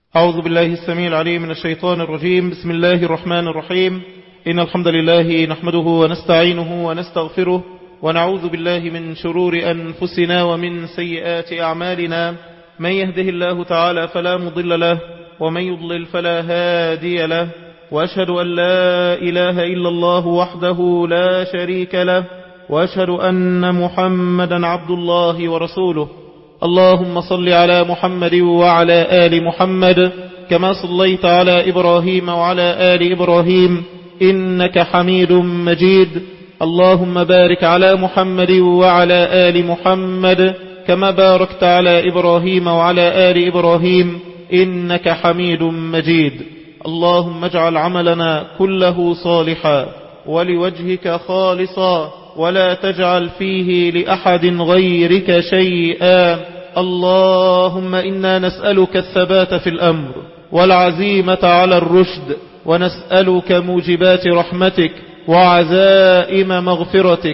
أعوذ بالله السميع العليم من الشيطان الرجيم بسم الله الرحمن الرحيم إن الحمد لله نحمده ونستعينه ونستغفره ونعوذ بالله من شرور أنفسنا ومن سيئات أعمالنا من يهده الله تعالى فلا مضل له ومن يضلل فلا هادي له وأشهد أن لا إله إلا الله وحده لا شريك له وأشهد أن محمدا عبد الله ورسوله اللهم صل على محمد وعلى آل محمد كما صليت على إبراهيم وعلى آل إبراهيم إنك حميد مجيد اللهم بارك على محمد وعلى آل محمد كما باركت على إبراهيم وعلى آل إبراهيم إنك حميد مجيد اللهم اجعل عملنا كله صالحا ولوجهك خالصا ولا تجعل فيه لأحد غيرك شيئا اللهم إنا نسألك الثبات في الأمر والعزيمة على الرشد ونسألك موجبات رحمتك وعزائم مغفرتك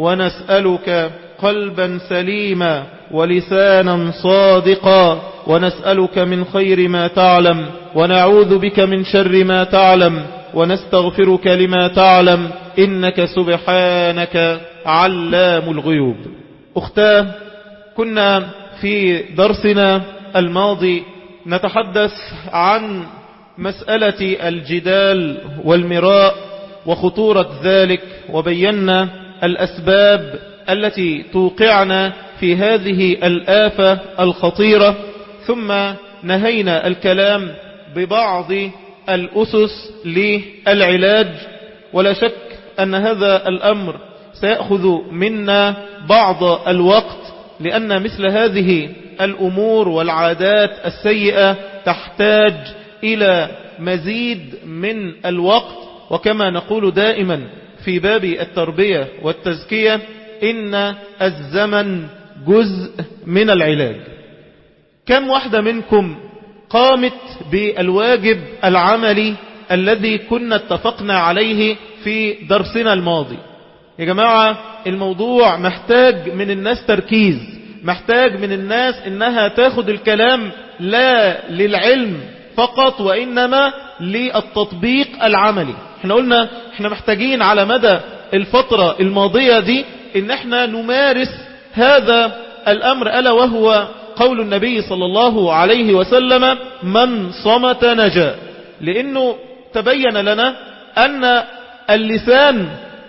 ونسألك قلبا سليما ولسانا صادقا ونسألك من خير ما تعلم ونعوذ بك من شر ما تعلم ونستغفرك لما تعلم إنك سبحانك علام الغيوب أختاه كنا في درسنا الماضي نتحدث عن مسألة الجدال والمراء وخطورة ذلك وبينا الأسباب التي توقعنا في هذه الآفة الخطيرة ثم نهينا الكلام ببعض الأسس للعلاج ولا شك أن هذا الأمر سيأخذ منا بعض الوقت لأن مثل هذه الأمور والعادات السيئة تحتاج إلى مزيد من الوقت وكما نقول دائما في باب التربية والتزكية إن الزمن جزء من العلاج كم واحدة منكم قامت بالواجب العملي الذي كنا اتفقنا عليه في درسنا الماضي يا جماعة الموضوع محتاج من الناس تركيز محتاج من الناس انها تاخد الكلام لا للعلم فقط وانما للتطبيق العملي احنا قلنا احنا محتاجين على مدى الفترة الماضية دي ان احنا نمارس هذا الامر الا وهو قول النبي صلى الله عليه وسلم من صمت نجا لانه تبين لنا ان اللسان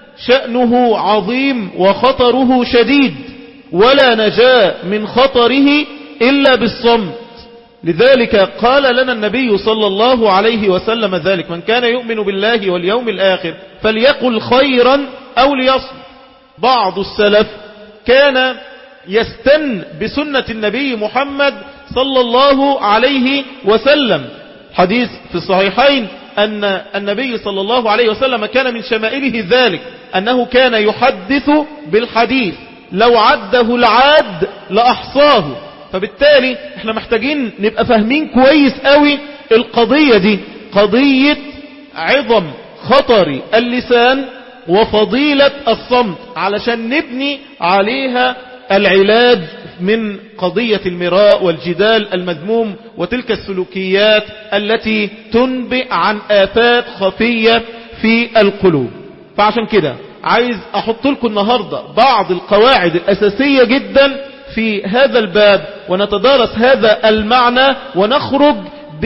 شأنه عظيم وخطره شديد ولا نجاة من خطره إلا بالصمت لذلك قال لنا النبي صلى الله عليه وسلم ذلك من كان يؤمن بالله واليوم الآخر فليقل خيرا أو ليصمت بعض السلف كان يستن بسنة النبي محمد صلى الله عليه وسلم حديث في الصحيحين أن النبي صلى الله عليه وسلم كان من شمائله ذلك أنه كان يحدث بالحديث لو عده العاد لأحصاه فبالتالي احنا محتاجين نبقى فاهمين كويس قوي القضية دي قضية عظم خطر اللسان وفضيلة الصمت علشان نبني عليها العلاج من قضية المراء والجدال المذموم وتلك السلوكيات التي تنبئ عن آفات خفية في القلوب فعشان كده عايز احط لكم النهاردة بعض القواعد الاساسية جدا في هذا الباب ونتدارس هذا المعنى ونخرج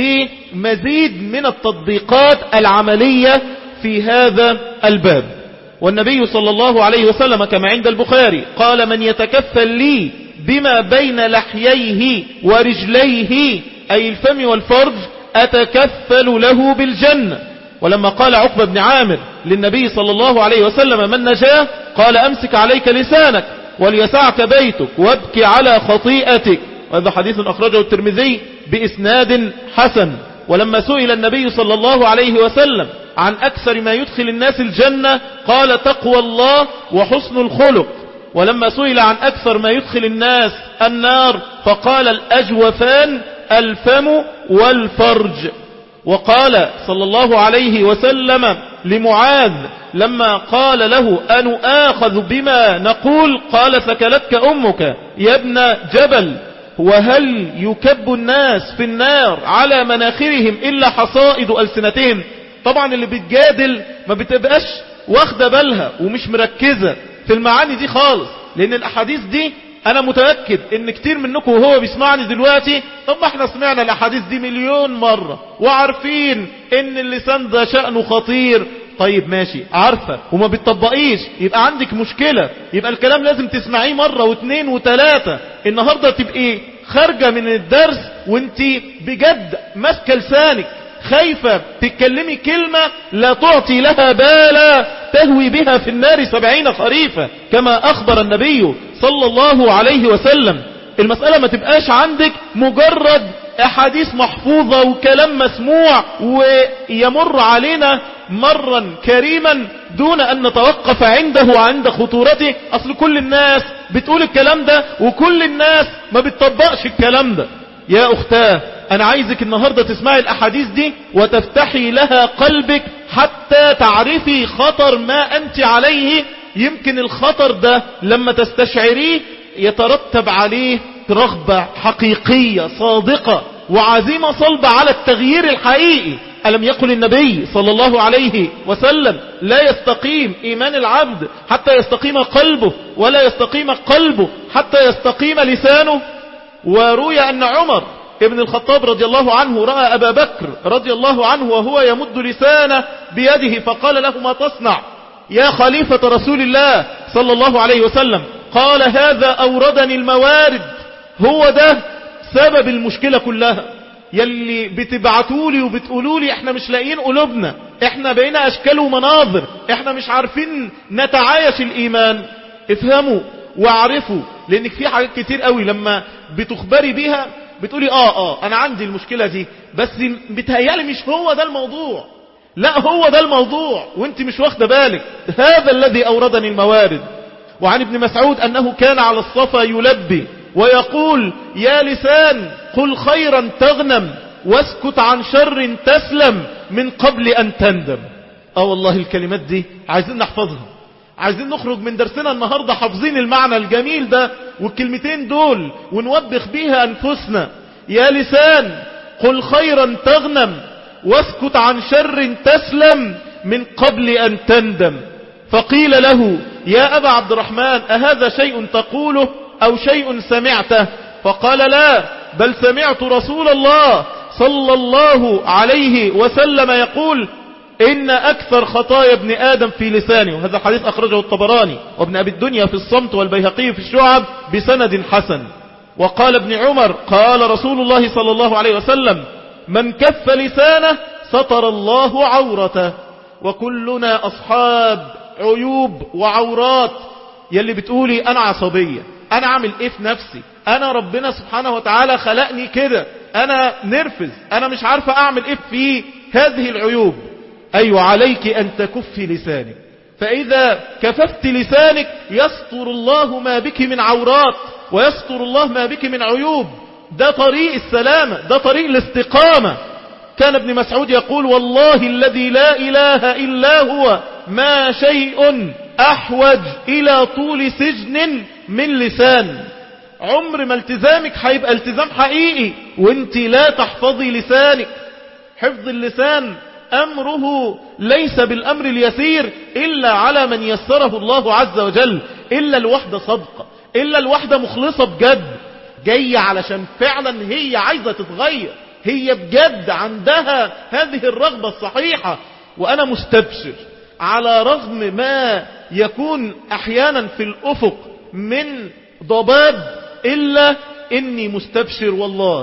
بمزيد من التطبيقات العملية في هذا الباب والنبي صلى الله عليه وسلم كما عند البخاري قال من يتكفل لي بما بين لحييه ورجليه أي الفم والفرج أتكفل له بالجنة ولما قال عقبة بن عامر للنبي صلى الله عليه وسلم من نجاه قال أمسك عليك لسانك وليسعك بيتك وابكي على خطيئتك وهذا حديث أخرجه الترمذي بإسناد حسن ولما سئل النبي صلى الله عليه وسلم عن أكثر ما يدخل الناس الجنة قال تقوى الله وحسن الخلق ولما سئل عن أكثر ما يدخل الناس النار فقال الأجوفان الفم والفرج وقال صلى الله عليه وسلم لمعاذ لما قال له أن آخذ بما نقول قال ثكلتك أمك يا ابن جبل وهل يكب الناس في النار على مناخرهم إلا حصائد ألسنتهم طبعا اللي بتجادل ما بتبقاش واخدة بالها ومش مركزة في المعاني دي خالص لأن الأحاديث دي أنا متأكد إن كتير منكم وهو بيسمعني دلوقتي طب ما احنا سمعنا الأحاديث دي مليون مرة وعارفين إن اللسان ده شأنه خطير طيب ماشي عارفة وما بتطبقيش يبقى عندك مشكلة يبقى الكلام لازم تسمعيه مرة واثنين وثلاثة النهاردة تبقي خارجة من الدرس وانت بجد ماسكة لسانك خايفة تتكلمي كلمة لا تعطي لها بالا تهوي بها في النار سبعين خريفة كما أخبر النبي صلى الله عليه وسلم المسألة ما تبقاش عندك مجرد أحاديث محفوظة وكلام مسموع ويمر علينا مرا كريما دون أن نتوقف عنده وعند خطورته أصل كل الناس بتقول الكلام ده وكل الناس ما بتطبقش الكلام ده يا أختاه أنا عايزك النهاردة تسمعي الأحاديث دي وتفتحي لها قلبك حتى تعرفي خطر ما أنت عليه يمكن الخطر ده لما تستشعريه يترتب عليه رغبة حقيقية صادقة وعزيمة صلبة على التغيير الحقيقي ألم يقل النبي صلى الله عليه وسلم لا يستقيم إيمان العبد حتى يستقيم قلبه ولا يستقيم قلبه حتى يستقيم لسانه وروي أن عمر ابن الخطاب رضي الله عنه رأى أبا بكر رضي الله عنه وهو يمد لسانه بيده فقال له ما تصنع يا خليفة رسول الله صلى الله عليه وسلم قال هذا أوردني الموارد هو ده سبب المشكلة كلها يلي بتبعتولي وبتقولولي احنا مش لاقيين قلوبنا احنا بقينا اشكال ومناظر احنا مش عارفين نتعايش الايمان افهموا واعرفوا لانك في حاجات كتير قوي لما بتخبري بيها بتقولي اه اه انا عندي المشكلة دي بس بتهيالي مش هو ده الموضوع لا هو ده الموضوع وانت مش واخده بالك هذا الذي اوردني الموارد وعن ابن مسعود انه كان على الصفا يلبي ويقول يا لسان قل خيرا تغنم واسكت عن شر تسلم من قبل ان تندم اه والله الكلمات دي عايزين نحفظها عايزين نخرج من درسنا النهاردة حافظين المعنى الجميل ده والكلمتين دول ونوبخ بيها أنفسنا يا لسان قل خيرا تغنم واسكت عن شر تسلم من قبل أن تندم فقيل له يا أبا عبد الرحمن أهذا شيء تقوله أو شيء سمعته فقال لا بل سمعت رسول الله صلى الله عليه وسلم يقول إن أكثر خطايا ابن آدم في لسانه وهذا الحديث أخرجه الطبراني وابن أبي الدنيا في الصمت والبيهقي في الشعب بسند حسن وقال ابن عمر قال رسول الله صلى الله عليه وسلم من كف لسانه سطر الله عورته وكلنا أصحاب عيوب وعورات يلي بتقولي أنا عصبية أنا عامل إيه في نفسي أنا ربنا سبحانه وتعالى خلقني كده أنا نرفز أنا مش عارفة أعمل إيه في هذه العيوب أيوة عليك أن تكفي لسانك فإذا كففت لسانك يستر الله ما بك من عورات ويستر الله ما بك من عيوب ده طريق السلامة ده طريق الاستقامة كان ابن مسعود يقول والله الذي لا إله إلا هو ما شيء أحوج إلى طول سجن من لسان عمر ما التزامك هيبقى التزام حقيقي وانت لا تحفظي لسانك حفظ اللسان أمره ليس بالأمر اليسير إلا على من يسره الله عز وجل إلا الوحدة صدقة إلا الوحدة مخلصة بجد جاية علشان فعلا هي عايزة تتغير هي بجد عندها هذه الرغبة الصحيحة وأنا مستبشر على رغم ما يكون أحيانا في الأفق من ضباب إلا إني مستبشر والله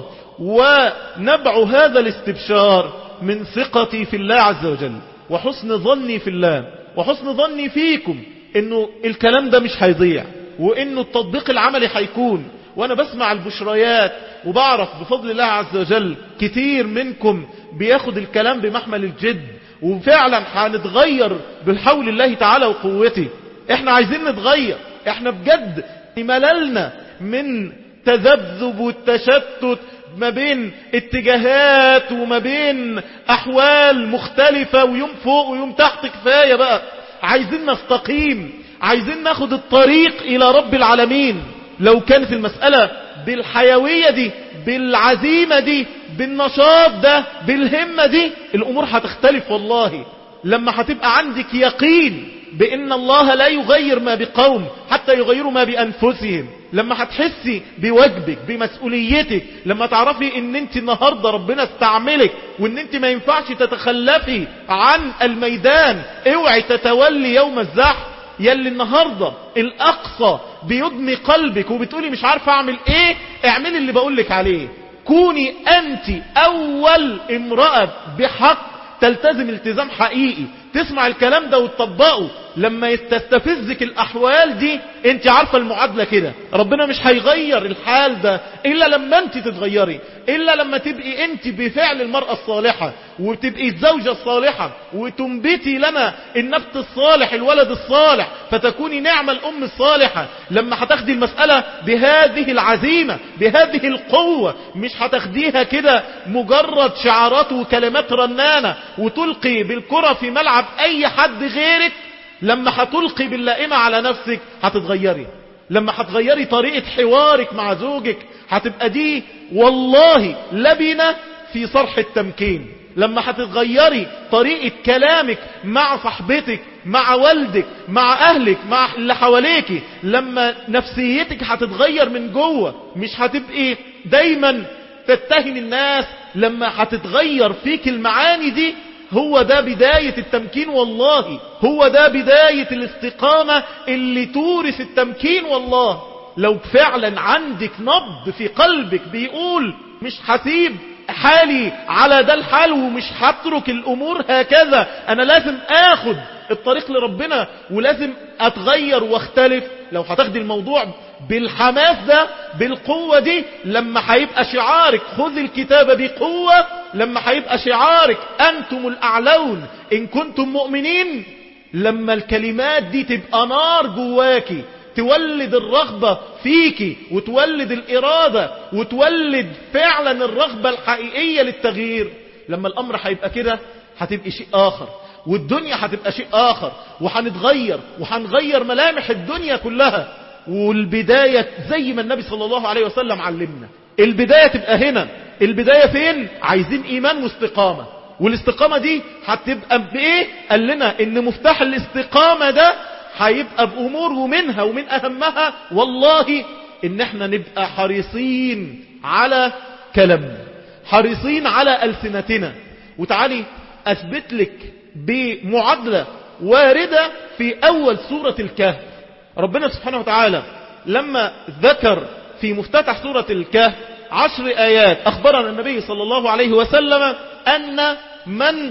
ونبع هذا الاستبشار من ثقتي في الله عز وجل وحسن ظني في الله وحسن ظني فيكم انه الكلام ده مش هيضيع وانه التطبيق العملي هيكون وانا بسمع البشريات وبعرف بفضل الله عز وجل كتير منكم بياخد الكلام بمحمل الجد وفعلا هنتغير بحول الله تعالى وقوته احنا عايزين نتغير احنا بجد مللنا من تذبذب والتشتت ما بين اتجاهات وما بين احوال مختلفة ويوم فوق ويوم تحت كفاية بقى عايزين نستقيم عايزين ناخد الطريق الى رب العالمين لو كانت المسألة بالحيوية دي بالعزيمة دي بالنشاط ده بالهمة دي الامور هتختلف والله لما هتبقى عندك يقين بان الله لا يغير ما بقوم حتى يغيروا ما بانفسهم لما هتحسي بواجبك بمسؤوليتك لما تعرفي ان انت النهاردة ربنا استعملك وان انت ما ينفعش تتخلفي عن الميدان اوعي تتولي يوم الزحف يلي النهاردة الاقصى بيدمي قلبك وبتقولي مش عارفة اعمل ايه اعملي اللي بقولك عليه كوني انت اول امرأة بحق تلتزم التزام حقيقي تسمع الكلام ده وتطبقه لما تستفزك الاحوال دي انت عارفة المعادلة كده ربنا مش هيغير الحال ده الا لما انت تتغيري الا لما تبقي انت بفعل المرأة الصالحة وتبقي الزوجة الصالحة وتنبتي لنا النبت الصالح الولد الصالح فتكوني نعمة الام الصالحة لما هتاخدي المسألة بهذه العزيمة بهذه القوة مش هتاخديها كده مجرد شعارات وكلمات رنانة وتلقي بالكرة في ملعب اي حد غيرك لما هتلقي باللائمة على نفسك هتتغيري لما هتغيري طريقة حوارك مع زوجك هتبقى دي والله لبنة في صرح التمكين لما هتتغيري طريقة كلامك مع صاحبتك مع والدك مع اهلك مع اللي حواليك لما نفسيتك هتتغير من جوه مش هتبقي دايما تتهم الناس لما هتتغير فيك المعاني دي هو ده بداية التمكين والله هو ده بداية الاستقامة اللي تورث التمكين والله لو فعلا عندك نبض في قلبك بيقول مش هسيب حالي على ده الحال ومش هترك الامور هكذا انا لازم اخد الطريق لربنا ولازم اتغير واختلف لو هتاخدي الموضوع بالحماس ده بالقوة دي لما هيبقى شعارك خذ الكتاب بقوة لما هيبقى شعارك انتم الاعلون ان كنتم مؤمنين لما الكلمات دي تبقى نار جواكي تولد الرغبة فيكي وتولد الإرادة وتولد فعلا الرغبة الحقيقية للتغيير لما الأمر هيبقى كده هتبقى شيء آخر والدنيا هتبقى شيء آخر وهنتغير وهنغير ملامح الدنيا كلها والبداية زي ما النبي صلى الله عليه وسلم علمنا البداية تبقى هنا البداية فين عايزين إيمان واستقامة والاستقامة دي هتبقى بإيه قال لنا إن مفتاح الاستقامة ده هيبقى بأمور ومنها ومن أهمها والله إن احنا نبقى حريصين على كلامنا حريصين على ألسنتنا وتعالي أثبت لك بمعادلة واردة في أول سورة الكهف ربنا سبحانه وتعالى لما ذكر في مفتتح سورة الكهف عشر آيات أخبرنا النبي صلى الله عليه وسلم أن من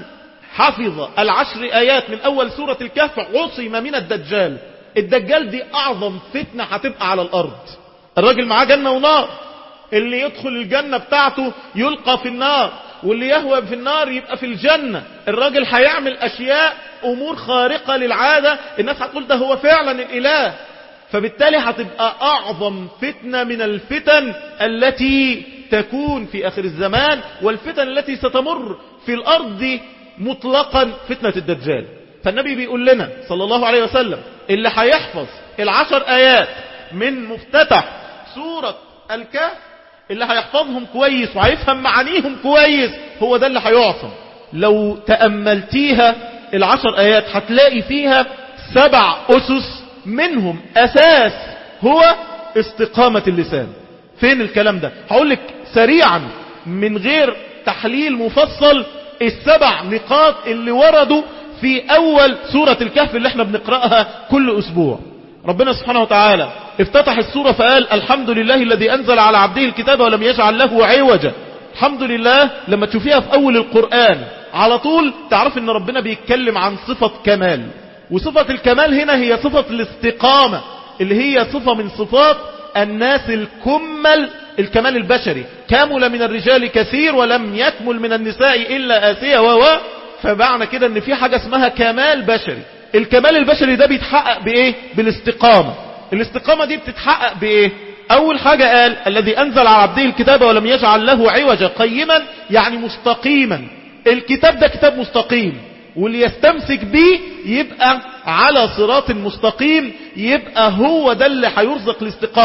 حفظ العشر آيات من أول سورة الكهف عصم من الدجال الدجال دي أعظم فتنة هتبقى على الأرض الراجل معاه جنة ونار اللي يدخل الجنة بتاعته يلقى في النار واللي يهوى في النار يبقى في الجنة الراجل هيعمل أشياء أمور خارقة للعادة الناس هتقول ده هو فعلا الإله فبالتالي هتبقى أعظم فتنة من الفتن التي تكون في آخر الزمان والفتن التي ستمر في الأرض مطلقا فتنة الدجال فالنبي بيقول لنا صلى الله عليه وسلم اللي هيحفظ العشر آيات من مفتتح سورة الكهف اللي هيحفظهم كويس وهيفهم معانيهم كويس هو ده اللي هيعصم لو تأملتيها العشر آيات هتلاقي فيها سبع أسس منهم أساس هو استقامة اللسان فين الكلام ده هقول لك سريعا من غير تحليل مفصل السبع نقاط اللي وردوا في أول سورة الكهف اللي احنا بنقرأها كل أسبوع ربنا سبحانه وتعالى افتتح السورة فقال الحمد لله الذي أنزل على عبده الكتاب ولم يجعل له عوجا الحمد لله لما تشوفيها في أول القرآن على طول تعرف ان ربنا بيتكلم عن صفة كمال وصفة الكمال هنا هي صفة الاستقامة اللي هي صفة من صفات الناس الكمل الكمال البشري كامل من الرجال كثير ولم يكمل من النساء إلا آسية و فمعنى كده ان في حاجة اسمها كمال بشري الكمال البشري ده بيتحقق بايه بالاستقامة الاستقامة دي بتتحقق بايه اول حاجة قال الذي انزل على عبده الكتاب ولم يجعل له عوجا قيما يعني مستقيما الكتاب ده كتاب مستقيم واللي يستمسك بيه يبقى على صراط مستقيم يبقى هو ده اللي هيرزق الاستقامة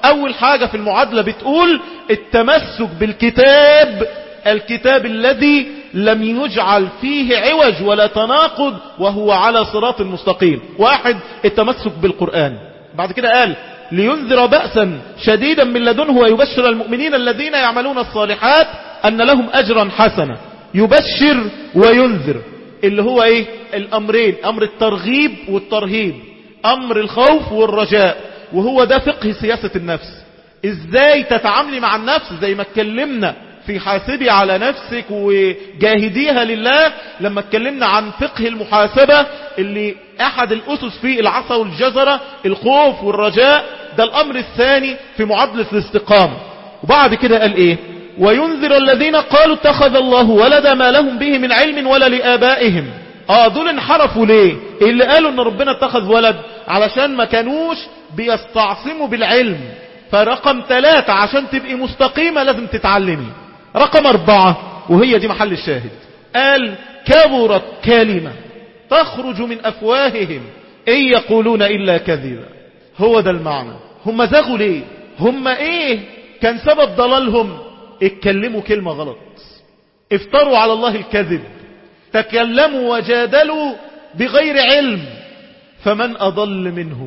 أول حاجة في المعادلة بتقول التمسك بالكتاب الكتاب الذي لم يجعل فيه عوج ولا تناقض وهو على صراط مستقيم واحد التمسك بالقرآن بعد كده قال لينذر بأسا شديدا من لدنه ويبشر المؤمنين الذين يعملون الصالحات أن لهم أجرا حسنا يبشر وينذر اللي هو ايه الامرين امر الترغيب والترهيب امر الخوف والرجاء وهو ده فقه سياسة النفس ازاي تتعاملي مع النفس زي ما اتكلمنا في حاسبي على نفسك وجاهديها لله لما اتكلمنا عن فقه المحاسبة اللي احد الاسس فيه العصا والجزرة الخوف والرجاء ده الامر الثاني في معادلة الاستقامة وبعد كده قال ايه وينذر الذين قالوا اتخذ الله ولدا ما لهم به من علم ولا لآبائهم اه دول انحرفوا ليه اللي قالوا ان ربنا اتخذ ولد علشان ما كانوش بيستعصموا بالعلم فرقم ثلاثة عشان تبقي مستقيمة لازم تتعلمي رقم اربعة وهي دي محل الشاهد قال كبرت كلمة تخرج من افواههم ان يقولون الا كذبا هو ده المعنى هم زاغوا ليه هم ايه كان سبب ضلالهم اتكلموا كلمة غلط افتروا على الله الكذب تكلموا وجادلوا بغير علم فمن أضل منهم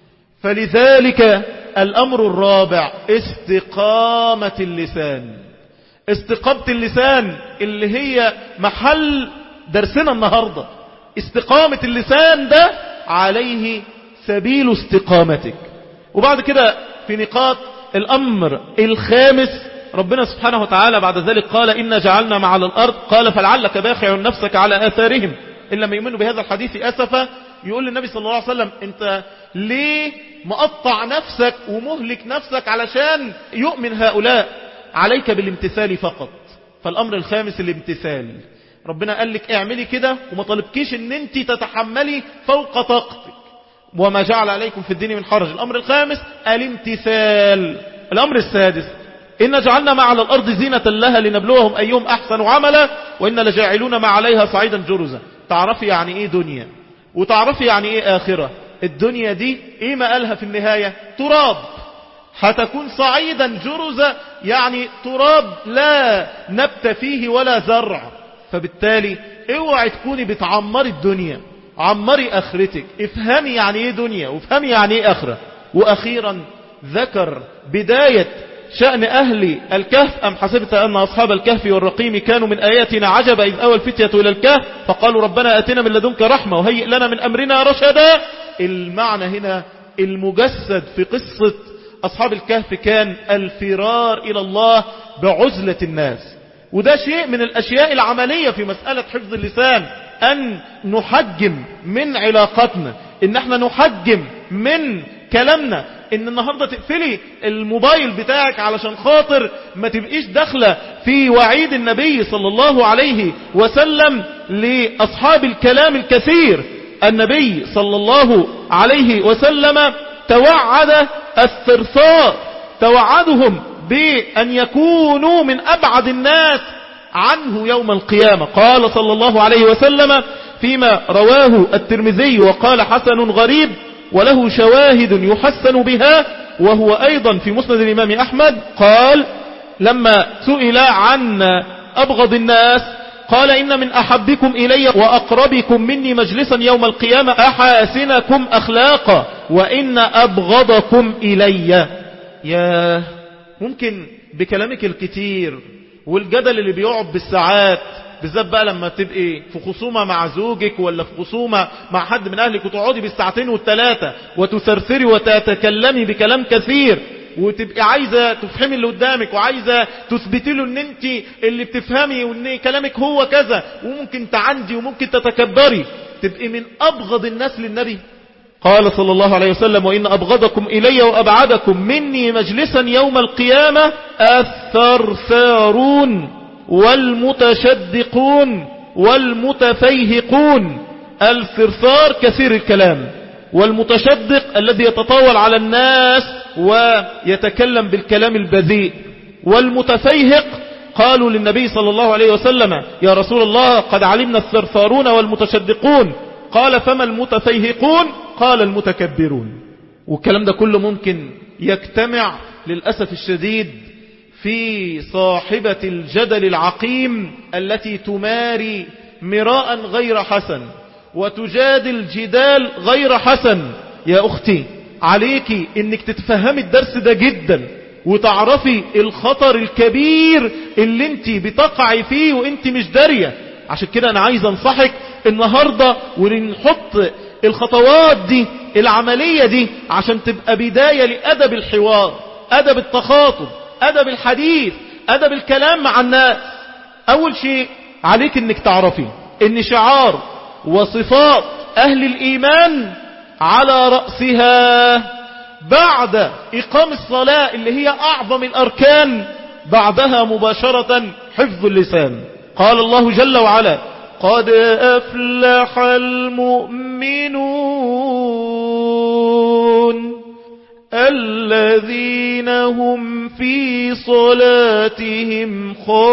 فلذلك الأمر الرابع استقامة اللسان استقامة اللسان اللي هي محل درسنا النهاردة استقامة اللسان ده عليه سبيل استقامتك وبعد كده في نقاط الأمر الخامس ربنا سبحانه وتعالى بعد ذلك قال إنا جعلنا مع الأرض قال فلعلك باخع نفسك على آثارهم إن لم يؤمنوا بهذا الحديث أسفا يقول للنبي صلى الله عليه وسلم أنت ليه مقطع نفسك ومهلك نفسك علشان يؤمن هؤلاء عليك بالامتثال فقط فالأمر الخامس الامتثال ربنا قال لك اعملي كده وما طلبكيش ان انت تتحملي فوق طاقتك وما جعل عليكم في الدين من حرج الأمر الخامس الامتثال الأمر السادس إن جعلنا ما على الأرض زينة لها لنبلوهم أيهم أحسن عملا وإن لجاعلون ما عليها صعيدا جرزا تعرفي يعني إيه دنيا وتعرفي يعني إيه آخرة الدنيا دي إيه ما قالها في النهاية تراب هتكون صعيدا جرزا يعني تراب لا نبت فيه ولا زرع فبالتالي اوعي تكوني بتعمري الدنيا عمري اخرتك افهمي يعني ايه دنيا وافهمي يعني ايه اخرة واخيرا ذكر بداية شأن أهل الكهف أم حسبت أن أصحاب الكهف والرقيم كانوا من آياتنا عجبا إذ أوى الفتية إلى الكهف فقالوا ربنا أتنا من لدنك رحمة وهيئ لنا من أمرنا رشدا المعنى هنا المجسد في قصة أصحاب الكهف كان الفرار إلى الله بعزلة الناس وده شيء من الأشياء العملية في مسألة حفظ اللسان أن نحجم من علاقتنا إن احنا نحجم من كلامنا ان النهاردة تقفلي الموبايل بتاعك علشان خاطر ما تبقيش داخلة في وعيد النبي صلى الله عليه وسلم لأصحاب الكلام الكثير النبي صلى الله عليه وسلم توعد الثرثاء توعدهم بأن يكونوا من أبعد الناس عنه يوم القيامة قال صلى الله عليه وسلم فيما رواه الترمذي وقال حسن غريب وله شواهد يحسن بها وهو أيضا في مسند الإمام أحمد قال لما سئل عن أبغض الناس قال إن من أحبكم إلي وأقربكم مني مجلسا يوم القيامة أحاسنكم أخلاقا وإن أبغضكم إلي يا ممكن بكلامك الكتير والجدل اللي بيقعد بالساعات بالذات بقى لما تبقي في خصومة مع زوجك ولا في خصومة مع حد من أهلك وتقعدي بالساعتين والثلاثة وتثرثري وتتكلمي بكلام كثير وتبقي عايزة تفهمي اللي قدامك وعايزة تثبتي له ان انت اللي بتفهمي وان كلامك هو كذا وممكن تعندي وممكن تتكبري تبقي من أبغض الناس للنبي قال صلى الله عليه وسلم وإن أبغضكم إلي وأبعدكم مني مجلسا يوم القيامة الثرثارون والمتشدقون والمتفيهقون الثرثار كثير الكلام والمتشدق الذي يتطاول على الناس ويتكلم بالكلام البذيء والمتفيهق قالوا للنبي صلى الله عليه وسلم يا رسول الله قد علمنا الثرثارون والمتشدقون قال فما المتفيهقون قال المتكبرون والكلام ده كله ممكن يجتمع للأسف الشديد في صاحبة الجدل العقيم التي تماري مراء غير حسن وتجادل جدال غير حسن يا أختي عليك انك تتفهمي الدرس ده جدا وتعرفي الخطر الكبير اللي انت بتقعي فيه وانت مش دارية عشان كده انا عايز انصحك النهاردة ونحط الخطوات دي العملية دي عشان تبقى بداية لأدب الحوار أدب التخاطب أدب الحديث أدب الكلام مع الناس أول شيء عليك انك تعرفي ان شعار وصفات أهل الإيمان على رأسها بعد إقام الصلاة اللي هي أعظم الأركان بعدها مباشرة حفظ اللسان قال الله جل وعلا قد أفلح المؤمنون الذين هم في صلاتهم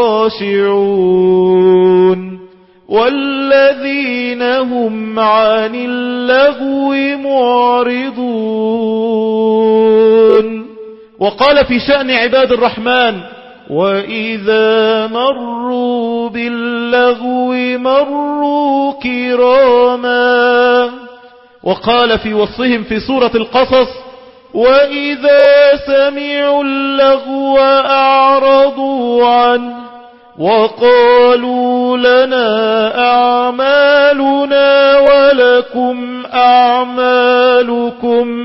خاشعون والذين هم عن اللغو معرضون وقال في شأن عباد الرحمن وإذا مروا باللغو مروا كراما وقال في وصفهم في سورة القصص وإذا سمعوا اللغو أعرضوا عنه وقالوا لنا أعمالنا ولكم أعمالكم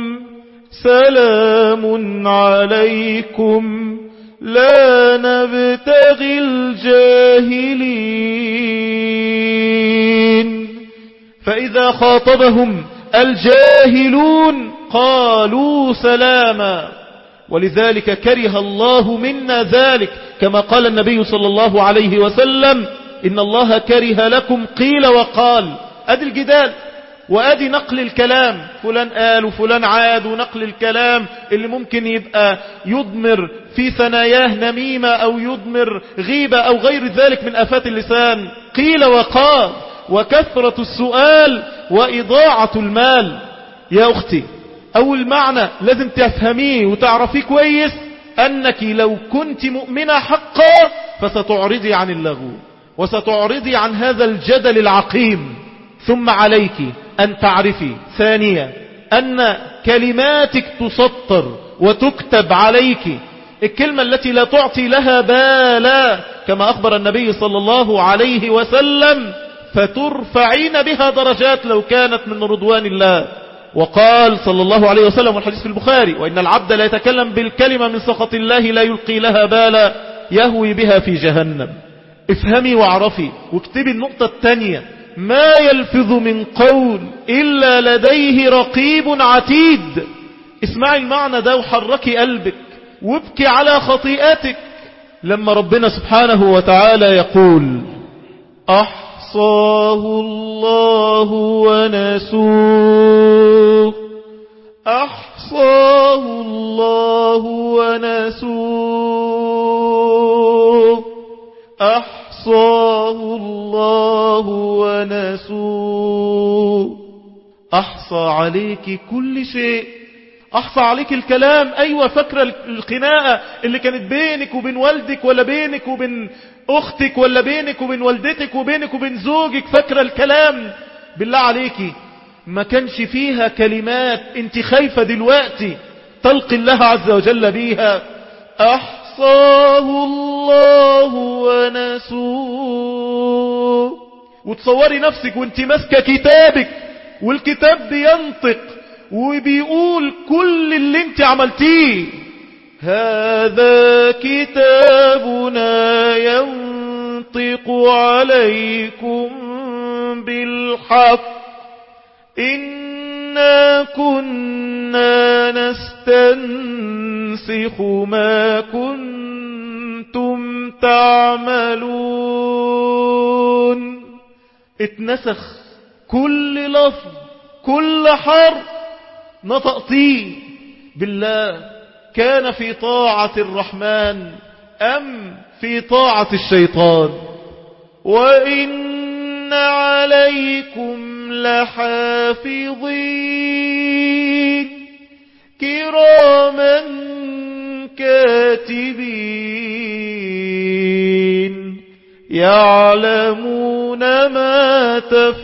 سلام عليكم لا نبتغي الجاهلين فإذا خاطبهم الجاهلون قالوا سلاما ولذلك كره الله منا ذلك كما قال النبي صلى الله عليه وسلم إن الله كره لكم قيل وقال أدي الجدال وأدي نقل الكلام فلان قال وفلان عاد ونقل الكلام اللي ممكن يبقى يضمر في ثناياه نميمة أو يضمر غيبة أو غير ذلك من أفات اللسان قيل وقال وكثرة السؤال وإضاعة المال يا أختي أول معنى لازم تفهميه وتعرفيه كويس أنك لو كنت مؤمنة حقا فستعرضي عن اللغو وستعرضي عن هذا الجدل العقيم ثم عليك أن تعرفي ثانيا أن كلماتك تسطر وتكتب عليك الكلمة التي لا تعطي لها بالا كما أخبر النبي صلى الله عليه وسلم فترفعين بها درجات لو كانت من رضوان الله وقال صلى الله عليه وسلم والحديث في البخاري وإن العبد لا يتكلم بالكلمة من سخط الله لا يلقي لها بالا يهوي بها في جهنم افهمي واعرفي واكتبي النقطة الثانية ما يلفظ من قول إلا لديه رقيب عتيد اسمعي المعنى ده وحركي قلبك وابكي على خطيئتك لما ربنا سبحانه وتعالى يقول أحصاه الله ونسوه أحصاه الله ونسوه أحصاه الله ونسوه أحصى عليك كل شيء أحصى عليك الكلام أيوة فاكرة الخناقة اللي كانت بينك وبين والدك ولا بينك وبين أختك ولا بينك وبين والدتك وبينك وبين زوجك فاكرة الكلام بالله عليكي ما كانش فيها كلمات انت خايفة دلوقتي تلقي الله عز وجل بيها أحصاه الله ونسوه وتصوري نفسك وانت ماسكة كتابك والكتاب بينطق وبيقول كل اللي انت عملتيه هذا كتابنا ينطق عليكم بالحق إنا كنا نستنسخ ما كنتم تعملون اتنسخ كل لفظ كل حرف نطقتيه بالله كان في طاعة الرحمن أم في طاعة الشيطان وإن عليكم لحافظين كراما كاتبين يعلمون ما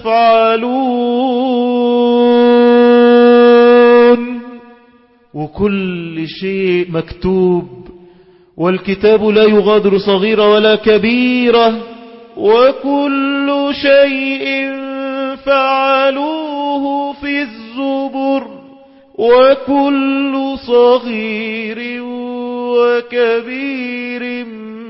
تفعلون وكل شيء مكتوب والكتاب لا يغادر صغيرة ولا كبيرة وكل شيء فعلوه في الزبر وكل صغير وكبير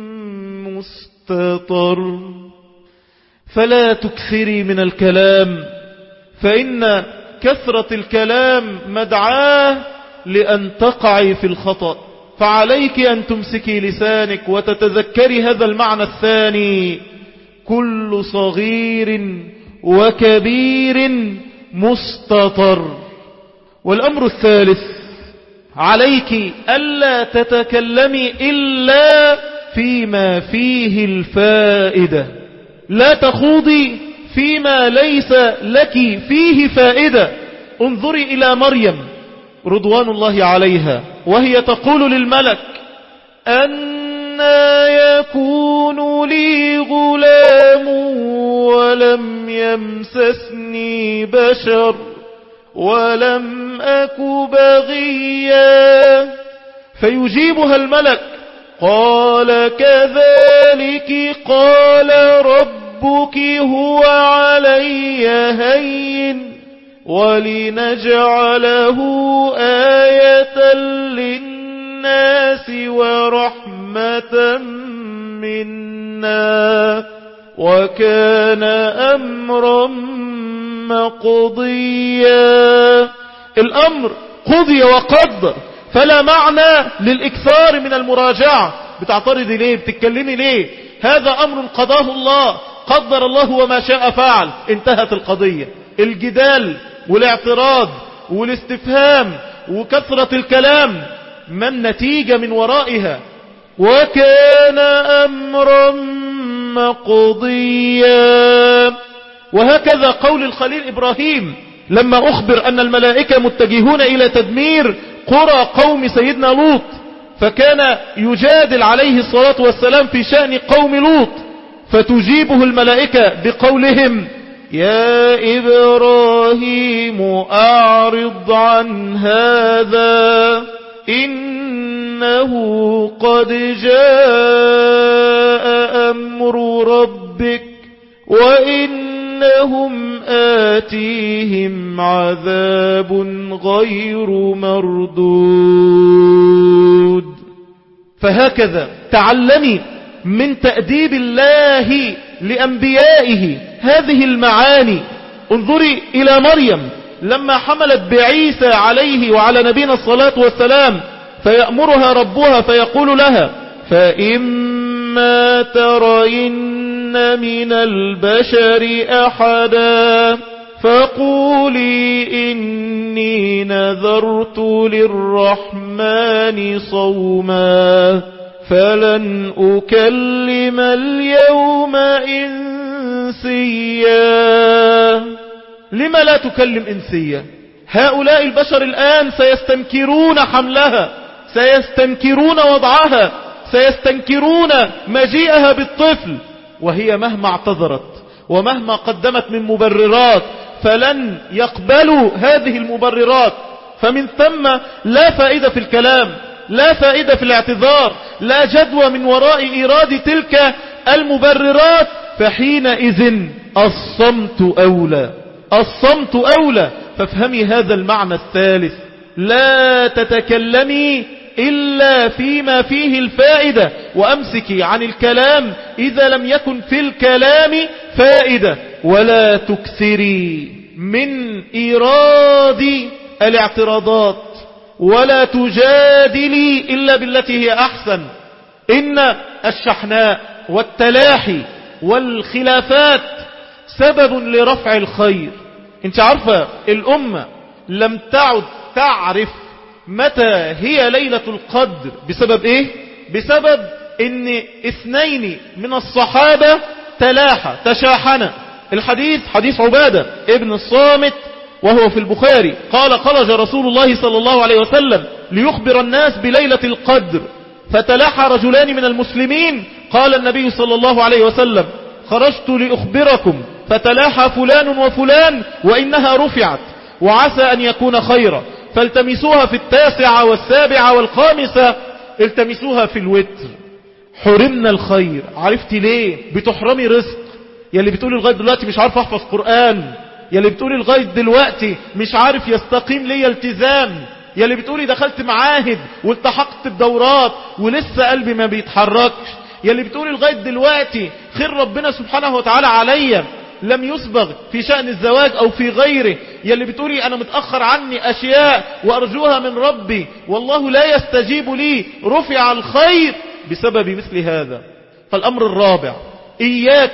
مستطر فلا تكثري من الكلام فإن كثرة الكلام مدعاه لأن تقعي في الخطأ فعليك أن تمسكي لسانك وتتذكري هذا المعنى الثاني كل صغير وكبير مستطر والأمر الثالث عليك ألا تتكلمي إلا فيما فيه الفائدة لا تخوضي فيما ليس لك فيه فائدة انظري إلى مريم رضوان الله عليها وهي تقول للملك أنا يكون لي غلام ولم يمسسني بشر ولم أك بغيا فيجيبها الملك قال كذلك قال ربك هو علي هين ولنجعله آية للناس ورحمة منا وكان أمرا مقضيا الأمر قضي وقدر فلا معنى للإكثار من المراجعة بتعترضي ليه بتتكلمي ليه هذا أمر قضاه الله قدر الله وما شاء فعل انتهت القضية الجدال والاعتراض والاستفهام وكثرة الكلام ما النتيجة من ورائها وكان أمرا مقضيا وهكذا قول الخليل إبراهيم لما أخبر أن الملائكة متجهون إلى تدمير قرى قوم سيدنا لوط فكان يجادل عليه الصلاة والسلام في شأن قوم لوط فتجيبه الملائكة بقولهم يا إبراهيم أعرض عن هذا إنه قد جاء أمر ربك وإنهم آتيهم عذاب غير مردود فهكذا تعلمي من تأديب الله لأنبيائه هذه المعاني انظري إلى مريم لما حملت بعيسى عليه وعلى نبينا الصلاة والسلام فيأمرها ربها فيقول لها فإما ترين من البشر أحدا فقولي إني نذرت للرحمن صوما فلن أكلم اليوم إنسيا لما لا تكلم إنسيا هؤلاء البشر الآن سيستنكرون حملها سيستنكرون وضعها سيستنكرون مجيئها بالطفل وهي مهما اعتذرت ومهما قدمت من مبررات فلن يقبلوا هذه المبررات فمن ثم لا فائدة في الكلام لا فائدة في الاعتذار لا جدوى من وراء إيراد تلك المبررات فحينئذ الصمت أولى الصمت أولى فافهمي هذا المعنى الثالث لا تتكلمي إلا فيما فيه الفائدة وأمسكي عن الكلام إذا لم يكن في الكلام فائدة ولا تكثري من إيراد الاعتراضات ولا تجادلي إلا بالتي هي أحسن إن الشحناء والتلاحي والخلافات سبب لرفع الخير انت عارفة الأمة لم تعد تعرف متى هي ليلة القدر بسبب ايه بسبب ان اثنين من الصحابة تلاحى تشاحنا الحديث حديث عبادة ابن الصامت وهو في البخاري قال خرج رسول الله صلى الله عليه وسلم ليخبر الناس بليلة القدر فتلاحى رجلان من المسلمين قال النبي صلى الله عليه وسلم خرجت لأخبركم فتلاحى فلان وفلان وإنها رفعت وعسى أن يكون خيرا فالتمسوها في التاسعة والسابعة والخامسة التمسوها في الوتر حرمنا الخير عرفتي ليه بتحرمي رزق يلي بتقولي لغاية دلوقتي مش عارف احفظ قرآن يلي بتقولي لغاية دلوقتي مش عارف يستقيم لي التزام يلي بتقولي دخلت معاهد والتحقت بدورات ولسه قلبي ما بيتحركش يلي بتقولي لغاية دلوقتي خير ربنا سبحانه وتعالى عليا لم يسبغ في شأن الزواج او في غيره يلي بتقولي انا متأخر عني اشياء وارجوها من ربي والله لا يستجيب لي رفع الخير بسبب مثل هذا فالامر الرابع اياك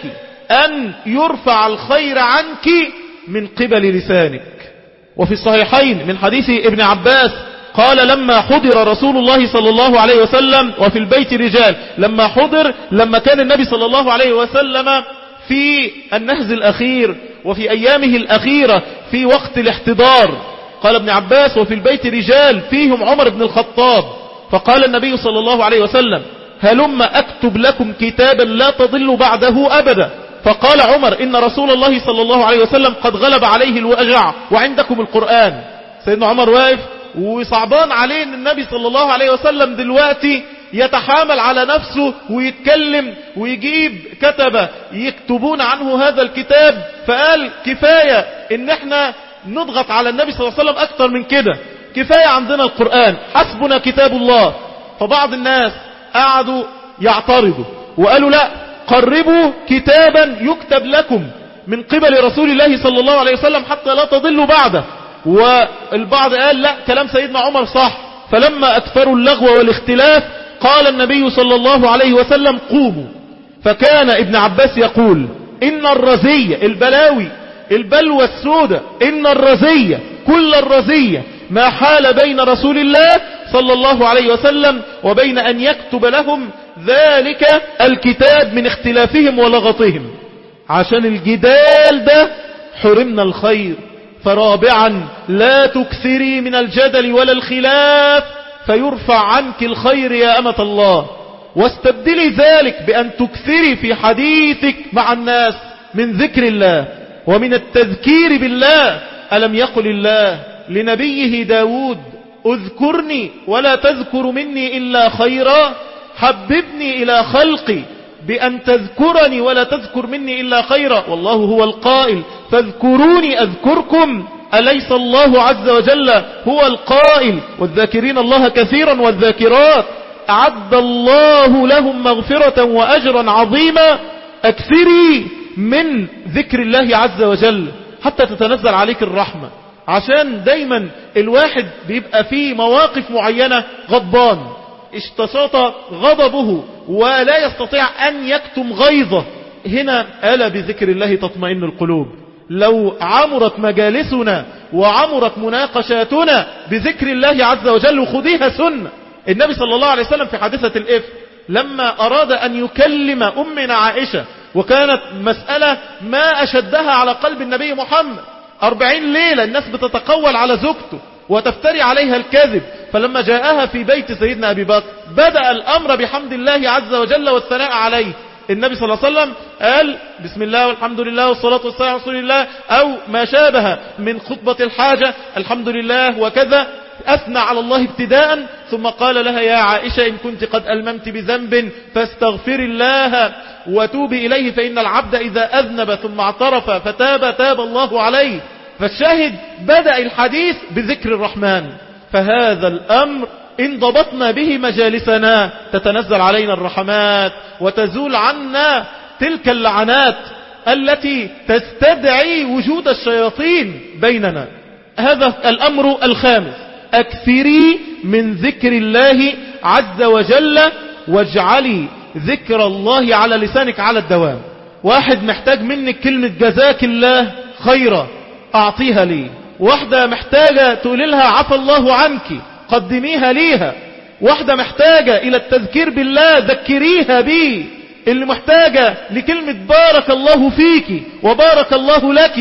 ان يرفع الخير عنك من قبل لسانك وفي الصحيحين من حديث ابن عباس قال لما حضر رسول الله صلى الله عليه وسلم وفي البيت رجال لما حضر لما كان النبي صلى الله عليه وسلم في النهز الأخير وفي أيامه الأخيرة في وقت الاحتضار قال ابن عباس وفي البيت رجال فيهم عمر بن الخطاب فقال النبي صلى الله عليه وسلم هلم أكتب لكم كتابا لا تضل بعده أبدا فقال عمر إن رسول الله صلى الله عليه وسلم قد غلب عليه الوجع وعندكم القرآن سيدنا عمر واقف وصعبان عليه ان النبي صلى الله عليه وسلم دلوقتي يتحامل على نفسه ويتكلم ويجيب كتبة يكتبون عنه هذا الكتاب فقال كفاية ان احنا نضغط على النبي صلى الله عليه وسلم اكتر من كده كفاية عندنا القرآن حسبنا كتاب الله فبعض الناس قعدوا يعترضوا وقالوا لا قربوا كتابا يكتب لكم من قبل رسول الله صلى الله عليه وسلم حتى لا تضلوا بعده والبعض قال لا كلام سيدنا عمر صح فلما أكثروا اللغو والاختلاف قال النبي صلى الله عليه وسلم قوموا فكان ابن عباس يقول إن الرزية البلاوي البلوى السوداء إن الرزية كل الرزية ما حال بين رسول الله صلى الله عليه وسلم وبين أن يكتب لهم ذلك الكتاب من اختلافهم ولغطهم عشان الجدال ده حرمنا الخير فرابعا لا تكثري من الجدل ولا الخلاف فيرفع عنك الخير يا أمة الله واستبدلي ذلك بأن تكثري في حديثك مع الناس من ذكر الله ومن التذكير بالله ألم يقل الله لنبيه داود اذكرني ولا تذكر مني إلا خيرا حببني إلى خلقي بأن تذكرني ولا تذكر مني إلا خيرا والله هو القائل فاذكروني أذكركم أليس الله عز وجل هو القائل والذاكرين الله كثيرا والذاكرات أعد الله لهم مغفرة وأجرا عظيما أكثري من ذكر الله عز وجل حتى تتنزل عليك الرحمة عشان دايما الواحد بيبقى فيه مواقف معينة غضبان اشتشاط غضبه ولا يستطيع أن يكتم غيظه هنا ألا بذكر الله تطمئن القلوب لو عمرت مجالسنا وعمرت مناقشاتنا بذكر الله عز وجل خذيها سنة النبي صلى الله عليه وسلم في حادثة الإف لما أراد أن يكلم أمنا عائشة وكانت مسألة ما أشدها على قلب النبي محمد أربعين ليلة الناس بتتقول على زوجته وتفتري عليها الكذب فلما جاءها في بيت سيدنا أبي بكر بدأ الأمر بحمد الله عز وجل والثناء عليه النبي صلى الله عليه وسلم قال بسم الله والحمد لله والصلاة والسلام على رسول الله أو ما شابه من خطبة الحاجة الحمد لله وكذا أثنى على الله ابتداء ثم قال لها يا عائشة إن كنت قد ألممت بذنب فاستغفر الله وتوبي إليه فإن العبد إذا أذنب ثم اعترف فتاب تاب الله عليه فالشاهد بدأ الحديث بذكر الرحمن فهذا الأمر إن ضبطنا به مجالسنا تتنزل علينا الرحمات وتزول عنا تلك اللعنات التي تستدعي وجود الشياطين بيننا هذا الأمر الخامس أكثري من ذكر الله عز وجل واجعلي ذكر الله على لسانك على الدوام واحد محتاج منك كلمة جزاك الله خيرا أعطيها لي واحدة محتاجة تقول لها عفى الله عنك قدميها ليها واحدة محتاجة إلى التذكير بالله ذكريها بيه اللي محتاجة لكلمة بارك الله فيك وبارك الله لك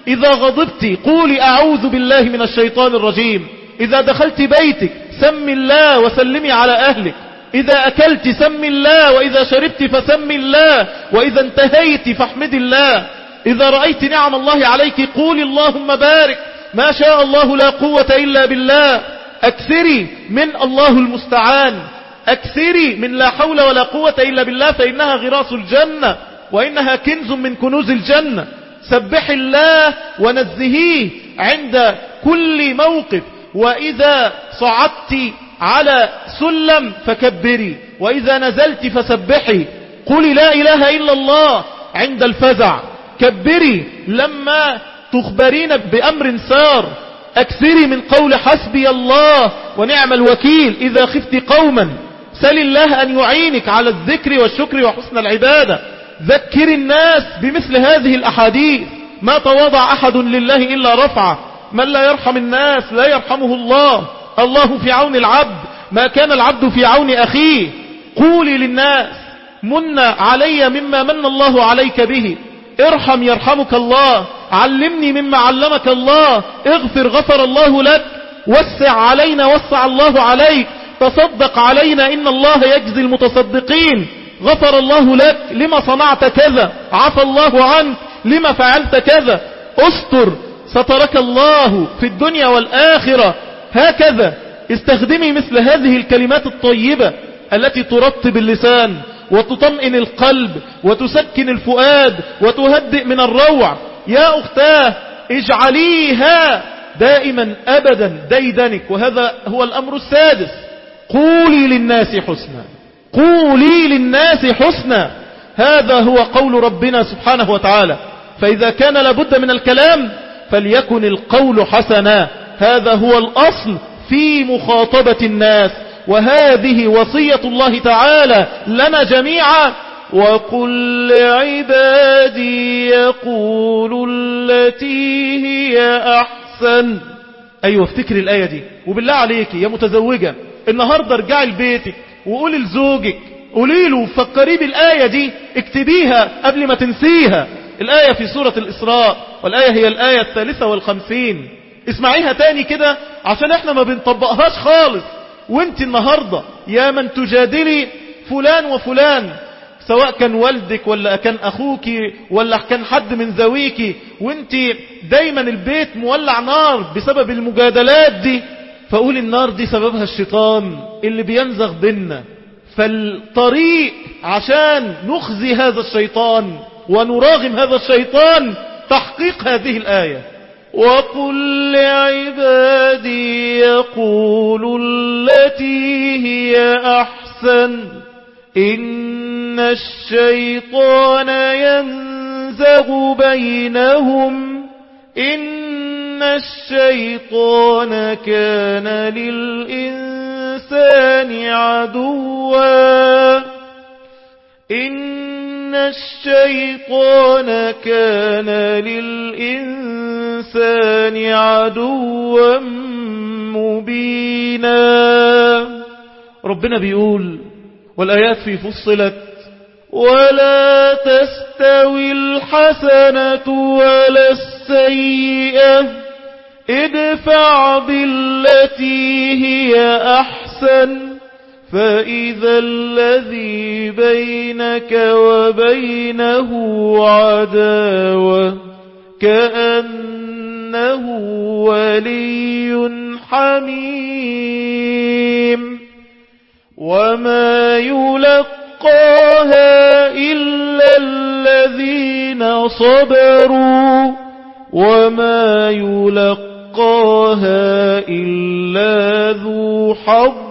إذا غضبت قولي أعوذ بالله من الشيطان الرجيم إذا دخلت بيتك سم الله وسلمي على أهلك إذا أكلت سم الله وإذا شربت فسم الله وإذا انتهيت فاحمد الله إذا رأيت نعم الله عليك قولي اللهم بارك ما شاء الله لا قوة إلا بالله أكثري من الله المستعان أكثري من لا حول ولا قوة إلا بالله فإنها غراس الجنة وإنها كنز من كنوز الجنة سبح الله ونزهيه عند كل موقف وإذا صعدت على سلم فكبري وإذا نزلت فسبحي قولي لا إله إلا الله عند الفزع كبري لما تخبرين بأمر سار أكثري من قول حسبي الله ونعم الوكيل إذا خفت قوما سل الله أن يعينك على الذكر والشكر وحسن العبادة ذكر الناس بمثل هذه الأحاديث ما تواضع أحد لله إلا رفعه من لا يرحم الناس لا يرحمه الله الله في عون العبد ما كان العبد في عون أخيه قولي للناس من علي مما من الله عليك به ارحم يرحمك الله علمني مما علمك الله اغفر غفر الله لك وسع علينا وسع الله عليك تصدق علينا إن الله يجزي المتصدقين غفر الله لك لما صنعت كذا عفى الله عنك لما فعلت كذا استر سترك الله في الدنيا والآخرة هكذا استخدمي مثل هذه الكلمات الطيبة التي ترطب اللسان وتطمئن القلب وتسكن الفؤاد وتهدئ من الروع يا أختاه اجعليها دائما أبدا ديدنك وهذا هو الأمر السادس قولي للناس حسنا قولي للناس حسنا هذا هو قول ربنا سبحانه وتعالى فإذا كان لابد من الكلام فليكن القول حسنا هذا هو الأصل في مخاطبة الناس وهذه وصية الله تعالى لنا جميعا وقل لعبادي يقول التي هي أحسن أيوة افتكر الآية دي وبالله عليك يا متزوجة النهاردة ارجعي لبيتك وقولي لزوجك قولي له فكري بالآية دي اكتبيها قبل ما تنسيها الآية في سورة الإسراء والآية هي الآية الثالثة والخمسين اسمعيها تاني كده عشان احنا ما بنطبقهاش خالص وانت النهاردة يا من تجادلي فلان وفلان سواء كان والدك ولا كان اخوك ولا كان حد من ذويك وانت دايما البيت مولع نار بسبب المجادلات دي فقول النار دي سببها الشيطان اللي بينزغ بينا فالطريق عشان نخزي هذا الشيطان ونراغم هذا الشيطان تحقيق هذه الآية وقل لعبادي يقول التي هي أحسن إن الشيطان ينزغ بينهم إن الشيطان كان للإنسان عدوا إن الشيطان كان للإنسان عدوا مبينا ربنا بيقول والآيات في فصلت ولا تستوي الحسنة ولا السيئة ادفع بالتي هي أحسن فإذا الذي بينك وبينه عداوة كأنه ولي حميم وما يلقاها إلا الذين صبروا وما يلقاها إلا ذو حظ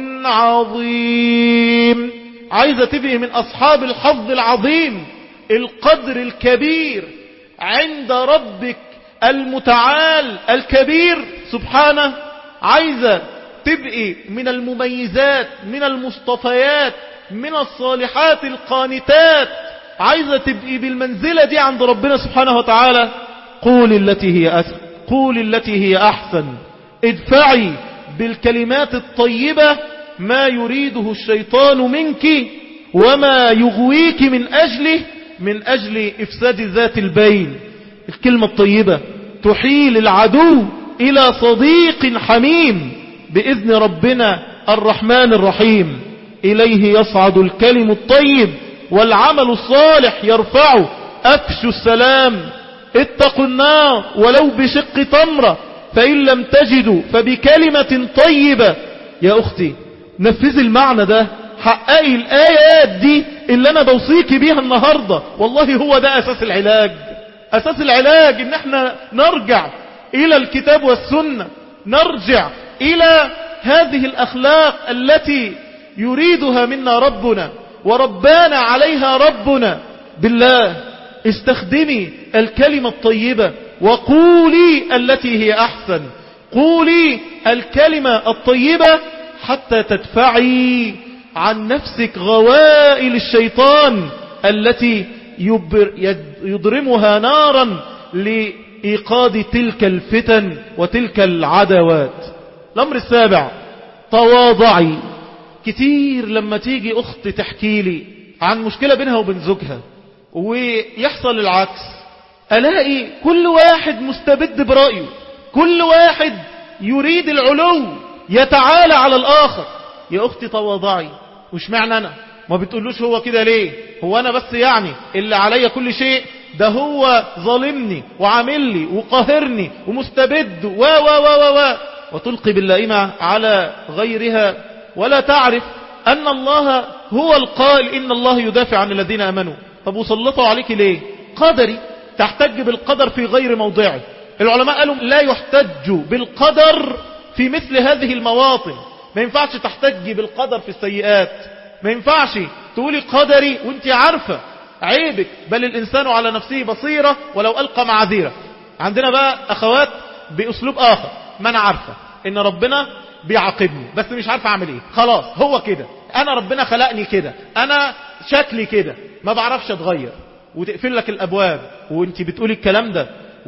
عظيم عايزة تبقي من أصحاب الحظ العظيم القدر الكبير عند ربك المتعال الكبير سبحانه عايزة تبقي من المميزات من المصطفيات من الصالحات القانتات عايزة تبقي بالمنزلة دي عند ربنا سبحانه وتعالى قول التي هي أسر قول التي هي أحسن ادفعي بالكلمات الطيبة ما يريده الشيطان منك وما يغويك من أجله من أجل إفساد ذات البين الكلمة الطيبة تحيل العدو إلى صديق حميم بإذن ربنا الرحمن الرحيم إليه يصعد الكلم الطيب والعمل الصالح يرفعه أفشوا السلام اتقوا النار ولو بشق تمرة فإن لم تجدوا فبكلمة طيبة يا أختي نفذي المعنى ده حققي الآيات دي اللي أنا بوصيك بيها النهاردة والله هو ده أساس العلاج أساس العلاج إن احنا نرجع إلى الكتاب والسنة نرجع إلى هذه الأخلاق التي يريدها منا ربنا وربانا عليها ربنا بالله استخدمي الكلمة الطيبة وقولي التي هي أحسن قولي الكلمة الطيبة حتى تدفعي عن نفسك غوائل الشيطان التي يضرمها نارا لإيقاد تلك الفتن وتلك العدوات الأمر السابع تواضعي كتير لما تيجي أخت تحكي لي عن مشكلة بينها وبين زوجها ويحصل العكس ألاقي كل واحد مستبد برأيه كل واحد يريد العلو يتعالى على الآخر يا أختي تواضعي وش معنى أنا ما بتقولوش هو كده ليه هو أنا بس يعني اللي عليا كل شيء ده هو ظالمني وعامل لي وقاهرني ومستبد و و و و و وتلقي باللائمة على غيرها ولا تعرف أن الله هو القائل إن الله يدافع عن الذين أمنوا طب وسلطوا عليك ليه قدري تحتج بالقدر في غير موضعه العلماء قالوا لا يحتج بالقدر في مثل هذه المواطن ما ينفعش تحتجي بالقدر في السيئات ما ينفعش تقولي قدري وانت عارفة عيبك بل الإنسان على نفسه بصيرة ولو ألقى معاذيره عندنا بقى أخوات بأسلوب آخر ما أنا عارفة إن ربنا بيعاقبني بس مش عارفة أعمل إيه خلاص هو كده أنا ربنا خلقني كده أنا شكلي كده ما بعرفش أتغير وتقفل لك الأبواب وانت بتقولي الكلام ده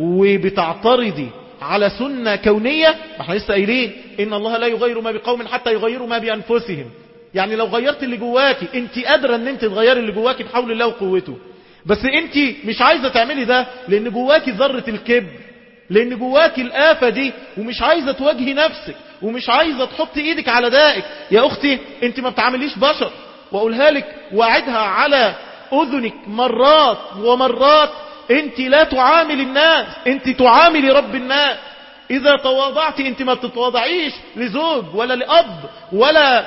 وبتعترضي على سنة كونية ما احنا لسه قايلين إن الله لا يغير ما بقوم حتى يغيروا ما بأنفسهم يعني لو غيرت اللي جواكي انت قادرة ان انت تغيري اللي جواكي بحول الله وقوته بس انت مش عايزة تعملي ده لان جواكي ذرة الكبر لان جواكي الآفة دي ومش عايزة تواجهي نفسك ومش عايزة تحطي ايدك على دائك يا اختي انت ما بتعمليش بشر واقولها لك واعدها على اذنك مرات ومرات انت لا تعامل الناس انت تعاملي رب الناس إذا تواضعت أنت ما بتتواضعيش لزوج ولا لأب ولا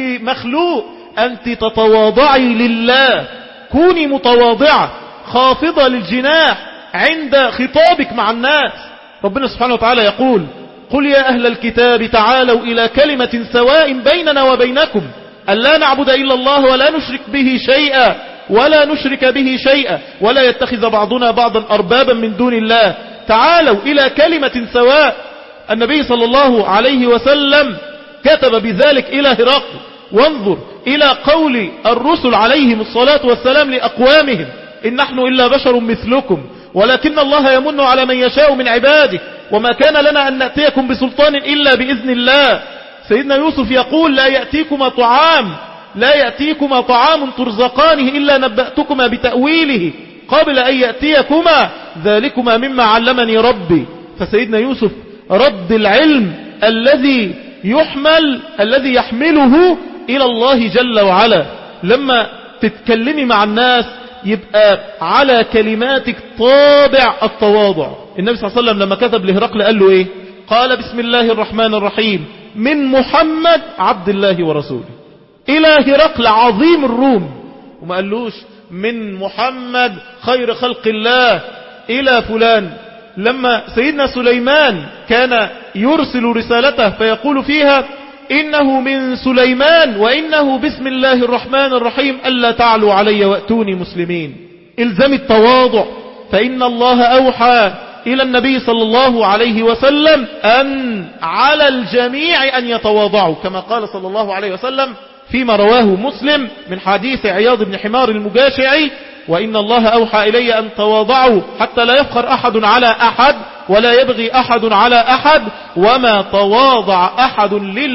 لمخلوق أنت تتواضعي لله كوني متواضعة خافضة للجناح عند خطابك مع الناس ربنا سبحانه وتعالى يقول قل يا أهل الكتاب تعالوا إلى كلمة سواء بيننا وبينكم ألا نعبد إلا الله ولا نشرك به شيئا ولا نشرك به شيئا ولا يتخذ بعضنا بعضا أربابا من دون الله تعالوا إلى كلمة سواء النبي صلى الله عليه وسلم كتب بذلك إلى هرقل وانظر إلى قول الرسل عليهم الصلاة والسلام لأقوامهم إن نحن إلا بشر مثلكم ولكن الله يمن على من يشاء من عباده وما كان لنا أن نأتيكم بسلطان إلا بإذن الله سيدنا يوسف يقول لا يأتيكما طعام لا يأتيكما طعام ترزقانه إلا نبأتكما بتأويله قبل أن يأتيكما ذلكما مما علمني ربي فسيدنا يوسف رد العلم الذي يحمل الذي يحمله إلى الله جل وعلا لما تتكلمي مع الناس يبقى على كلماتك طابع التواضع النبي صلى الله عليه وسلم لما كتب لهرقل قال له ايه قال بسم الله الرحمن الرحيم من محمد عبد الله ورسوله إلى هرقل عظيم الروم وما قالوش من محمد خير خلق الله إلى فلان لما سيدنا سليمان كان يرسل رسالته فيقول فيها إنه من سليمان وإنه بسم الله الرحمن الرحيم ألا تعلوا علي وأتوني مسلمين إلزم التواضع فإن الله أوحى إلى النبي صلى الله عليه وسلم أن على الجميع أن يتواضعوا كما قال صلى الله عليه وسلم فيما رواه مسلم من حديث عياض بن حمار المجاشعي وإن الله أوحى إلي أن تواضعوا حتى لا يفخر أحد على أحد ولا يبغي أحد على أحد وما تواضع أحد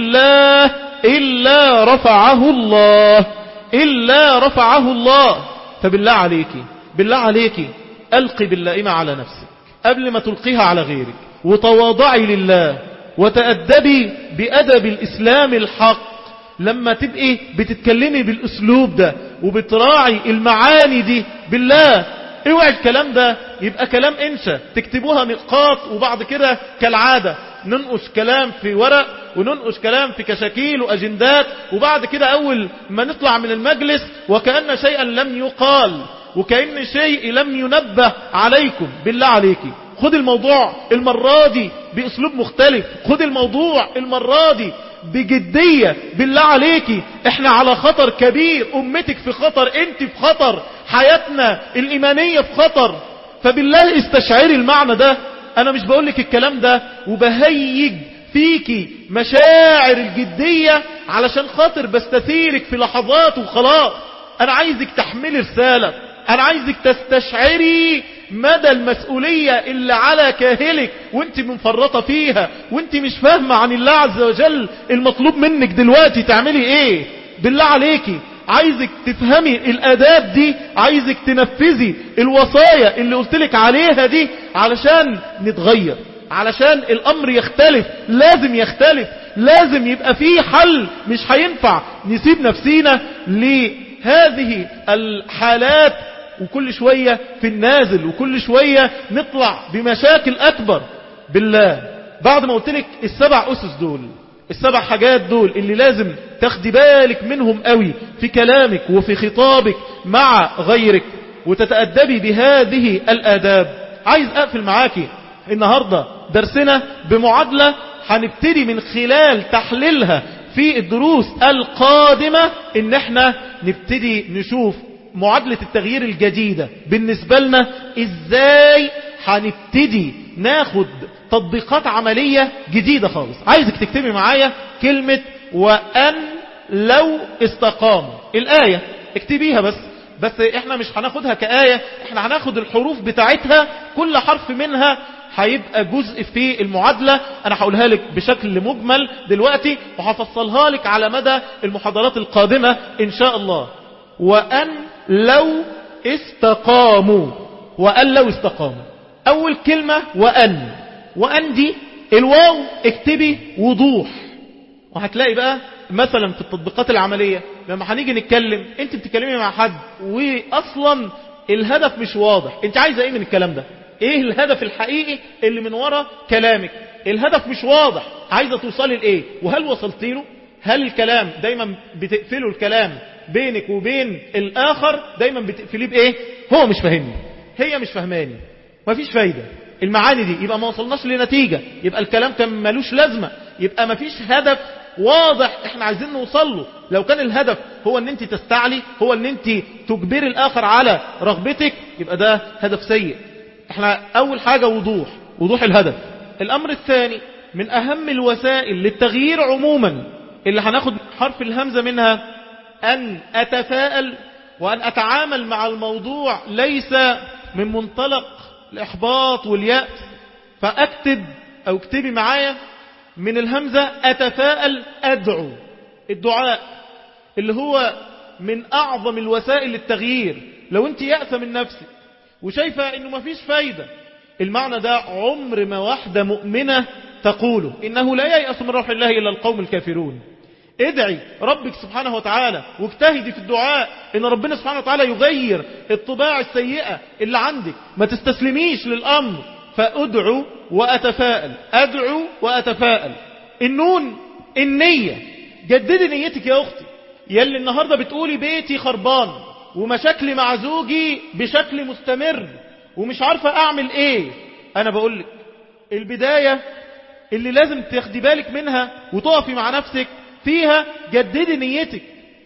لله إلا رفعه الله إلا رفعه الله فبالله عليك بالله عليك ألقي باللائمة على نفسك قبل ما تلقيها على غيرك وتواضعي لله وتأدبي بأدب الإسلام الحق لما تبقي بتتكلمي بالأسلوب ده وبتراعي المعاني دي بالله اوعي الكلام ده يبقى كلام انشا تكتبوها نقاط وبعد كده كالعادة ننقش كلام في ورق وننقش كلام في كشاكيل وأجندات وبعد كده أول ما نطلع من المجلس وكأن شيئا لم يقال وكأن شيء لم ينبه عليكم بالله عليكي خد الموضوع المرة دي بأسلوب مختلف خد الموضوع المرة دي بجدية بالله عليكي احنا على خطر كبير امتك في خطر انت في خطر حياتنا الايمانية في خطر فبالله استشعري المعنى ده انا مش بقولك الكلام ده وبهيج فيكي مشاعر الجدية علشان خاطر بستثيرك في لحظات وخلاص انا عايزك تحملي رسالة انا عايزك تستشعري مدى المسؤولية اللي على كاهلك وانت منفرطة فيها وانت مش فاهمة عن الله عز وجل المطلوب منك دلوقتي تعملي ايه بالله عليكي عايزك تفهمي الاداب دي عايزك تنفذي الوصايا اللي قلتلك عليها دي علشان نتغير علشان الامر يختلف لازم يختلف لازم يبقى فيه حل مش هينفع نسيب نفسينا لهذه الحالات وكل شوية في النازل وكل شوية نطلع بمشاكل أكبر بالله بعد ما قلت لك السبع أسس دول السبع حاجات دول اللي لازم تاخدي بالك منهم قوي في كلامك وفي خطابك مع غيرك وتتأدبي بهذه الآداب عايز أقفل معاكي النهاردة درسنا بمعادلة هنبتدي من خلال تحليلها في الدروس القادمة ان احنا نبتدي نشوف معادلة التغيير الجديدة بالنسبة لنا ازاي هنبتدي ناخد تطبيقات عملية جديدة خالص عايزك تكتبي معايا كلمة وأن لو استقاموا الآية اكتبيها بس بس احنا مش هناخدها كآية احنا هناخد الحروف بتاعتها كل حرف منها هيبقى جزء في المعادلة انا هقولها لك بشكل مجمل دلوقتي وهفصلها لك على مدى المحاضرات القادمة ان شاء الله وأن لو استقاموا وأن لو استقاموا أول كلمة وأن وأن دي الواو اكتبي وضوح وهتلاقي بقى مثلا في التطبيقات العملية لما هنيجي نتكلم انت بتتكلمي مع حد واصلا الهدف مش واضح انت عايزة ايه من الكلام ده ايه الهدف الحقيقي اللي من ورا كلامك الهدف مش واضح عايزة توصلي لايه وهل وصلت له هل الكلام دايما بتقفلوا الكلام بينك وبين الآخر دايما بتقفليه بإيه هو مش فاهمني هي مش فهماني مفيش فايدة المعاني دي يبقى ما وصلناش لنتيجة يبقى الكلام كان ملوش لازمة يبقى مفيش هدف واضح احنا عايزين نوصل له لو كان الهدف هو ان انت تستعلي هو ان انت تجبري الاخر على رغبتك يبقى ده هدف سيء احنا اول حاجة وضوح وضوح الهدف الامر الثاني من اهم الوسائل للتغيير عموما اللي هناخد حرف الهمزة منها أن أتفائل وأن أتعامل مع الموضوع ليس من منطلق الإحباط واليأس فأكتب أو اكتبي معايا من الهمزة أتفائل أدعو الدعاء اللي هو من أعظم الوسائل للتغيير لو أنت يأسى من نفسك وشايفة أنه مفيش فايدة المعنى ده عمر ما واحدة مؤمنة تقوله إنه لا ييأس من روح الله إلا القوم الكافرون ادعي ربك سبحانه وتعالى واجتهدي في الدعاء ان ربنا سبحانه وتعالى يغير الطباع السيئة اللي عندك ما تستسلميش للامر فادعو واتفائل ادعو واتفائل النون النية جددي نيتك يا اختي يلي النهاردة بتقولي بيتي خربان ومشاكلي مع زوجي بشكل مستمر ومش عارفة اعمل ايه انا بقولك البداية اللي لازم تاخدي بالك منها وتقفي مع نفسك فيها جددي نيتك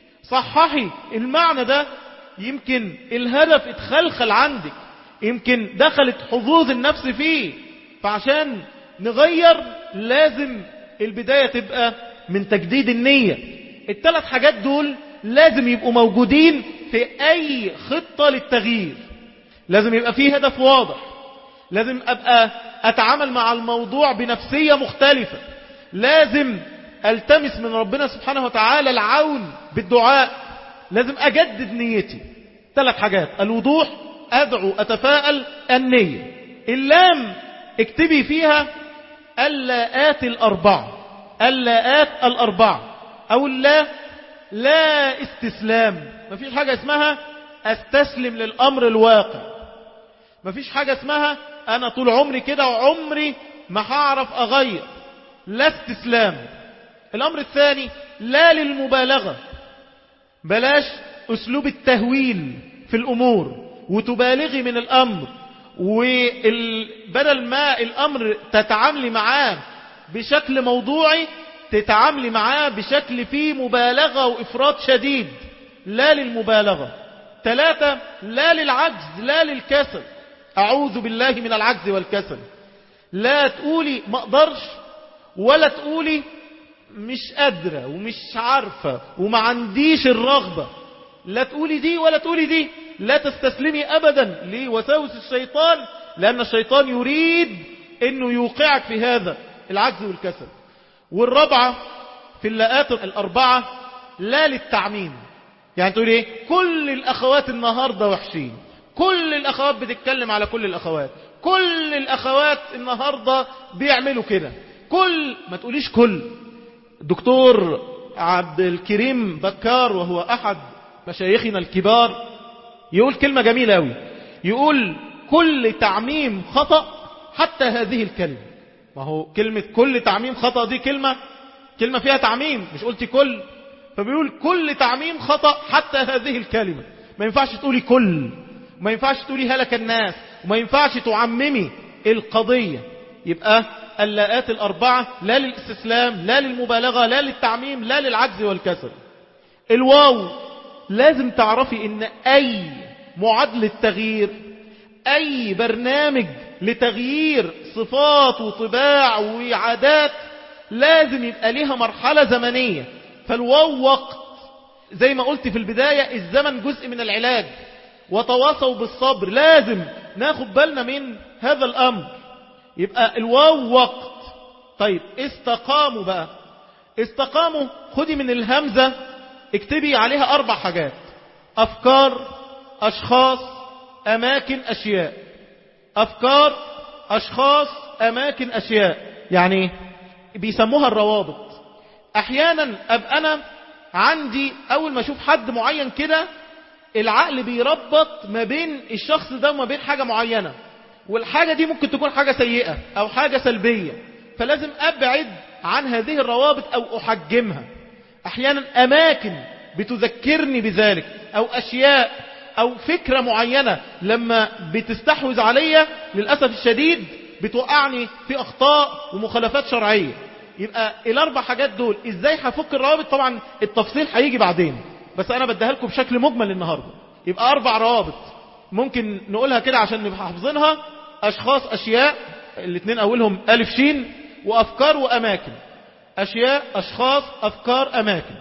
صححي المعنى ده يمكن الهدف اتخلخل عندك يمكن دخلت حظوظ النفس فيه فعشان نغير لازم البداية تبقى من تجديد النية الثلاث حاجات دول لازم يبقوا موجودين في اي خطة للتغيير لازم يبقى فيه هدف واضح لازم ابقى اتعامل مع الموضوع بنفسية مختلفة لازم التمس من ربنا سبحانه وتعالى العون بالدعاء لازم اجدد نيتي ثلاث حاجات الوضوح ادعو اتفائل النية اللام اكتبي فيها اللاءات الأربعة اللاءات الأربعة أو اللا لا استسلام مفيش حاجة اسمها استسلم للأمر الواقع مفيش حاجة اسمها أنا طول عمري كده وعمري ما هعرف أغير لا استسلام الأمر الثاني لا للمبالغة بلاش أسلوب التهويل في الأمور وتبالغي من الأمر وبدل ما الأمر تتعاملي معاه بشكل موضوعي تتعاملي معاه بشكل فيه مبالغة وإفراط شديد لا للمبالغة ثلاثة لا للعجز لا للكسل أعوذ بالله من العجز والكسل لا تقولي ما اقدرش ولا تقولي مش قادرة ومش عارفة وما عنديش الرغبة لا تقولي دي ولا تقولي دي لا تستسلمي أبدا لوساوس الشيطان لأن الشيطان يريد أنه يوقعك في هذا العجز والكسل والرابعة في اللاءات الأربعة لا للتعميم يعني تقول ايه كل الأخوات النهاردة وحشين كل الأخوات بتتكلم على كل الأخوات كل الأخوات النهاردة بيعملوا كده كل ما تقوليش كل دكتور عبد الكريم بكار وهو أحد مشايخنا الكبار يقول كلمة جميلة أوي يقول كل تعميم خطأ حتى هذه الكلمة ما هو كلمة كل تعميم خطأ دي كلمة كلمة فيها تعميم مش قلتي كل فبيقول كل تعميم خطأ حتى هذه الكلمة ما ينفعش تقولي كل وما ينفعش تقولي هلك الناس وما ينفعش تعممي القضية يبقى اللاءات الأربعة لا للاستسلام لا للمبالغة لا للتعميم لا للعجز والكسل الواو لازم تعرفي ان اي معادلة تغيير اي برنامج لتغيير صفات وطباع وعادات لازم يبقى ليها مرحلة زمنية فالواو وقت زي ما قلت في البداية الزمن جزء من العلاج وتواصوا بالصبر لازم ناخد بالنا من هذا الأمر يبقى الواو وقت طيب استقاموا بقى استقاموا خدي من الهمزة اكتبي عليها أربع حاجات أفكار أشخاص أماكن أشياء أفكار أشخاص أماكن أشياء يعني بيسموها الروابط أحيانا أبقى أنا عندي أول ما أشوف حد معين كده العقل بيربط ما بين الشخص ده وما بين حاجة معينة والحاجة دي ممكن تكون حاجة سيئة أو حاجة سلبية فلازم أبعد عن هذه الروابط أو أحجمها أحيانا أماكن بتذكرني بذلك أو أشياء أو فكرة معينة لما بتستحوذ عليا للأسف الشديد بتوقعني في أخطاء ومخالفات شرعية يبقى الأربع حاجات دول إزاي هفك الروابط طبعا التفصيل هيجي بعدين بس أنا بديها لكم بشكل مجمل النهاردة يبقى أربع روابط ممكن نقولها كده عشان نبقى حافظينها أشخاص أشياء الاثنين أولهم ألف شين وأفكار وأماكن أشياء أشخاص أفكار أماكن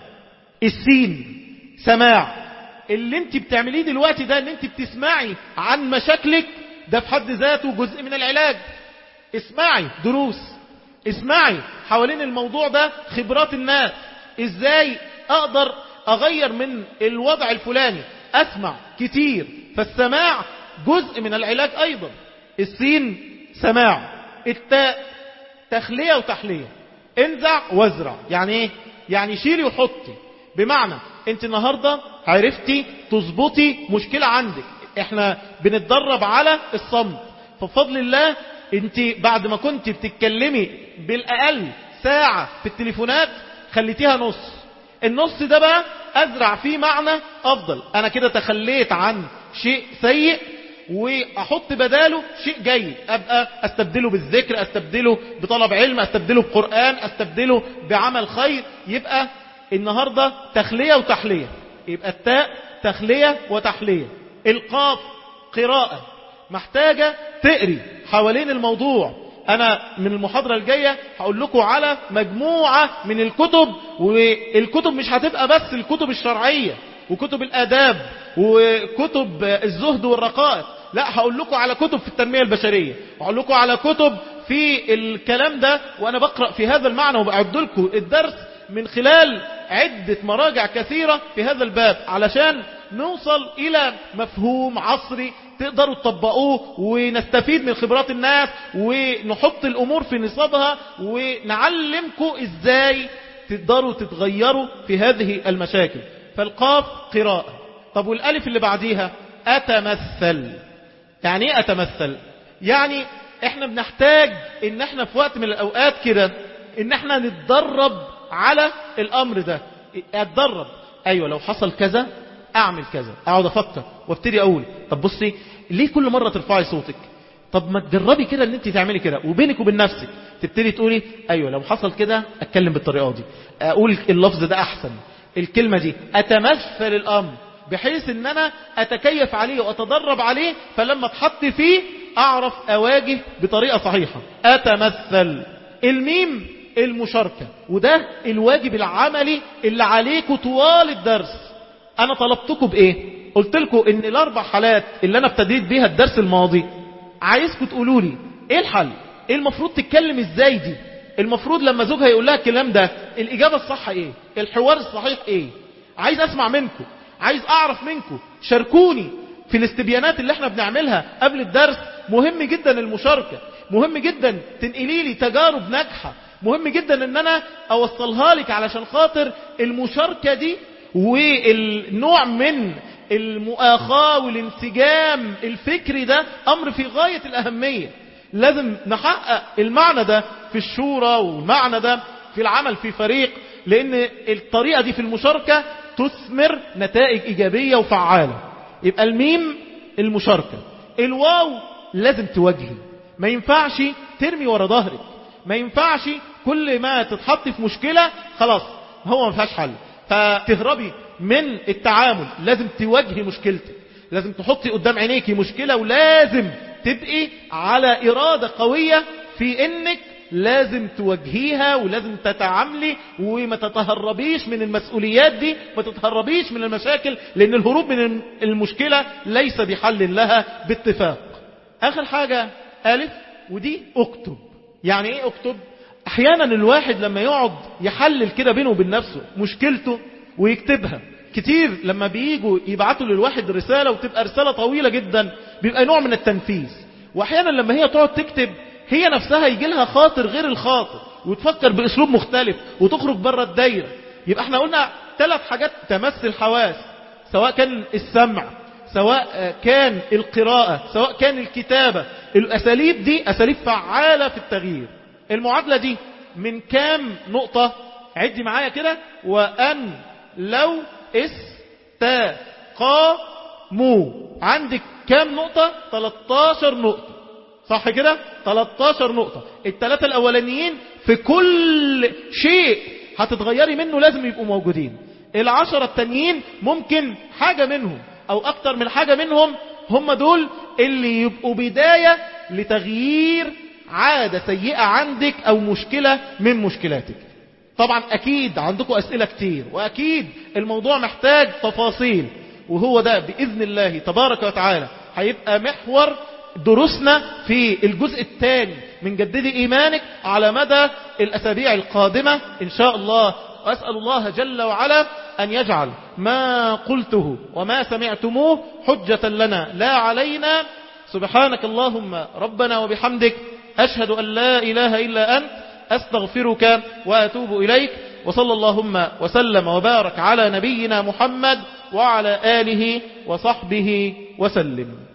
السين سماع اللي انت بتعمليه دلوقتي ده ان انت بتسمعي عن مشاكلك ده في حد ذاته جزء من العلاج اسمعي دروس اسمعي حوالين الموضوع ده خبرات الناس ازاي اقدر اغير من الوضع الفلاني اسمع كتير فالسماع جزء من العلاج ايضا السين سماع التاء تخلية وتحلية انزع وازرع يعني ايه يعني شيلي وحطي بمعنى انت النهاردة عرفتي تظبطي مشكلة عندك احنا بنتدرب على الصمت فبفضل الله انت بعد ما كنت بتتكلمي بالاقل ساعة في التليفونات خليتيها نص النص ده بقى ازرع فيه معنى افضل انا كده تخليت عن شيء سيء واحط بداله شيء جيد ابقى استبدله بالذكر استبدله بطلب علم استبدله بقرآن استبدله بعمل خير يبقى النهاردة تخلية وتحلية يبقى التاء تخلية وتحلية القاف قراءة محتاجة تقري حوالين الموضوع انا من المحاضرة الجاية هقول لكم على مجموعة من الكتب والكتب مش هتبقى بس الكتب الشرعية وكتب الاداب وكتب الزهد والرقائق لا هقول لكم على كتب في التنمية البشرية وهقول لكم على كتب في الكلام ده وانا بقرأ في هذا المعنى وبعد لكم الدرس من خلال عدة مراجع كثيرة في هذا الباب علشان نوصل إلى مفهوم عصري تقدروا تطبقوه ونستفيد من خبرات الناس ونحط الأمور في نصابها ونعلمكم إزاي تقدروا تتغيروا في هذه المشاكل فالقاف قراءة طب والألف اللي بعديها أتمثل يعني ايه أتمثل يعني احنا بنحتاج ان احنا في وقت من الأوقات كده ان احنا نتدرب على الأمر ده اتدرب ايوه لو حصل كذا اعمل كذا اقعد افكر وابتدي اقول طب بصي ليه كل مرة ترفعي صوتك طب ما تجربي كده ان انت تعملي كده وبينك وبين نفسك تبتدي تقولي ايوه لو حصل كده اتكلم بالطريقه دي اقول اللفظ ده احسن الكلمه دي اتمثل الامر بحيث ان انا اتكيف عليه واتدرب عليه فلما اتحط فيه اعرف اواجه بطريقه صحيحه اتمثل الميم المشاركه وده الواجب العملي اللي عليكم طوال الدرس انا طلبتكم بايه قلت لكم ان الاربع حالات اللي انا ابتديت بيها الدرس الماضي عايزكم تقولوا لي ايه الحل ايه المفروض تتكلم ازاي دي المفروض لما زوجها يقول لها الكلام ده الاجابه الصح ايه الحوار الصحيح ايه عايز اسمع منكم عايز اعرف منكم شاركوني في الاستبيانات اللي احنا بنعملها قبل الدرس مهم جدا المشاركه مهم جدا تنقلي لي تجارب ناجحه مهم جدا ان انا اوصلها لك علشان خاطر المشاركه دي والنوع من المؤاخاة والانسجام الفكري ده أمر في غاية الأهمية لازم نحقق المعنى ده في الشورى والمعنى ده في العمل في فريق لأن الطريقة دي في المشاركة تثمر نتائج إيجابية وفعالة يبقى الميم المشاركة الواو لازم تواجهي ما ينفعش ترمي ورا ظهرك ما ينفعش كل ما تتحط في مشكلة خلاص هو ما فيهاش حل فتهربي من التعامل لازم تواجهي مشكلتك لازم تحطي قدام عينيكي مشكلة ولازم تبقي على إرادة قوية في انك لازم تواجهيها ولازم تتعاملي وما تتهربيش من المسؤوليات دي ما تتهربيش من المشاكل لان الهروب من المشكلة ليس بحل لها باتفاق اخر حاجة الف ودي اكتب يعني ايه اكتب احيانا الواحد لما يقعد يحلل كده بينه وبين نفسه مشكلته ويكتبها كتير لما بييجوا يبعتوا للواحد رسالة وتبقى رسالة طويلة جدا بيبقى نوع من التنفيذ واحيانا لما هي تقعد تكتب هي نفسها يجي لها خاطر غير الخاطر وتفكر باسلوب مختلف وتخرج بره الدايرة يبقى احنا قلنا ثلاث حاجات تمس الحواس سواء كان السمع سواء كان القراءة سواء كان الكتابة الأساليب دي أساليب فعالة في التغيير المعادلة دي من كام نقطة عدي معايا كده وأن لو استقاموا عندك كام نقطة 13 نقطة صح كده 13 نقطة الثلاثة الأولانيين في كل شيء هتتغيري منه لازم يبقوا موجودين العشرة التانيين ممكن حاجة منهم أو أكتر من حاجة منهم هم دول اللي يبقوا بداية لتغيير عادة سيئة عندك أو مشكلة من مشكلاتك طبعا أكيد عندكم أسئلة كتير وأكيد الموضوع محتاج تفاصيل وهو ده بإذن الله تبارك وتعالى هيبقى محور دروسنا في الجزء الثاني من جددي إيمانك على مدى الأسابيع القادمة إن شاء الله وأسأل الله جل وعلا أن يجعل ما قلته وما سمعتموه حجة لنا لا علينا سبحانك اللهم ربنا وبحمدك أشهد أن لا إله إلا أنت أستغفرك وأتوب إليك وصلى اللهم وسلم وبارك على نبينا محمد وعلى آله وصحبه وسلم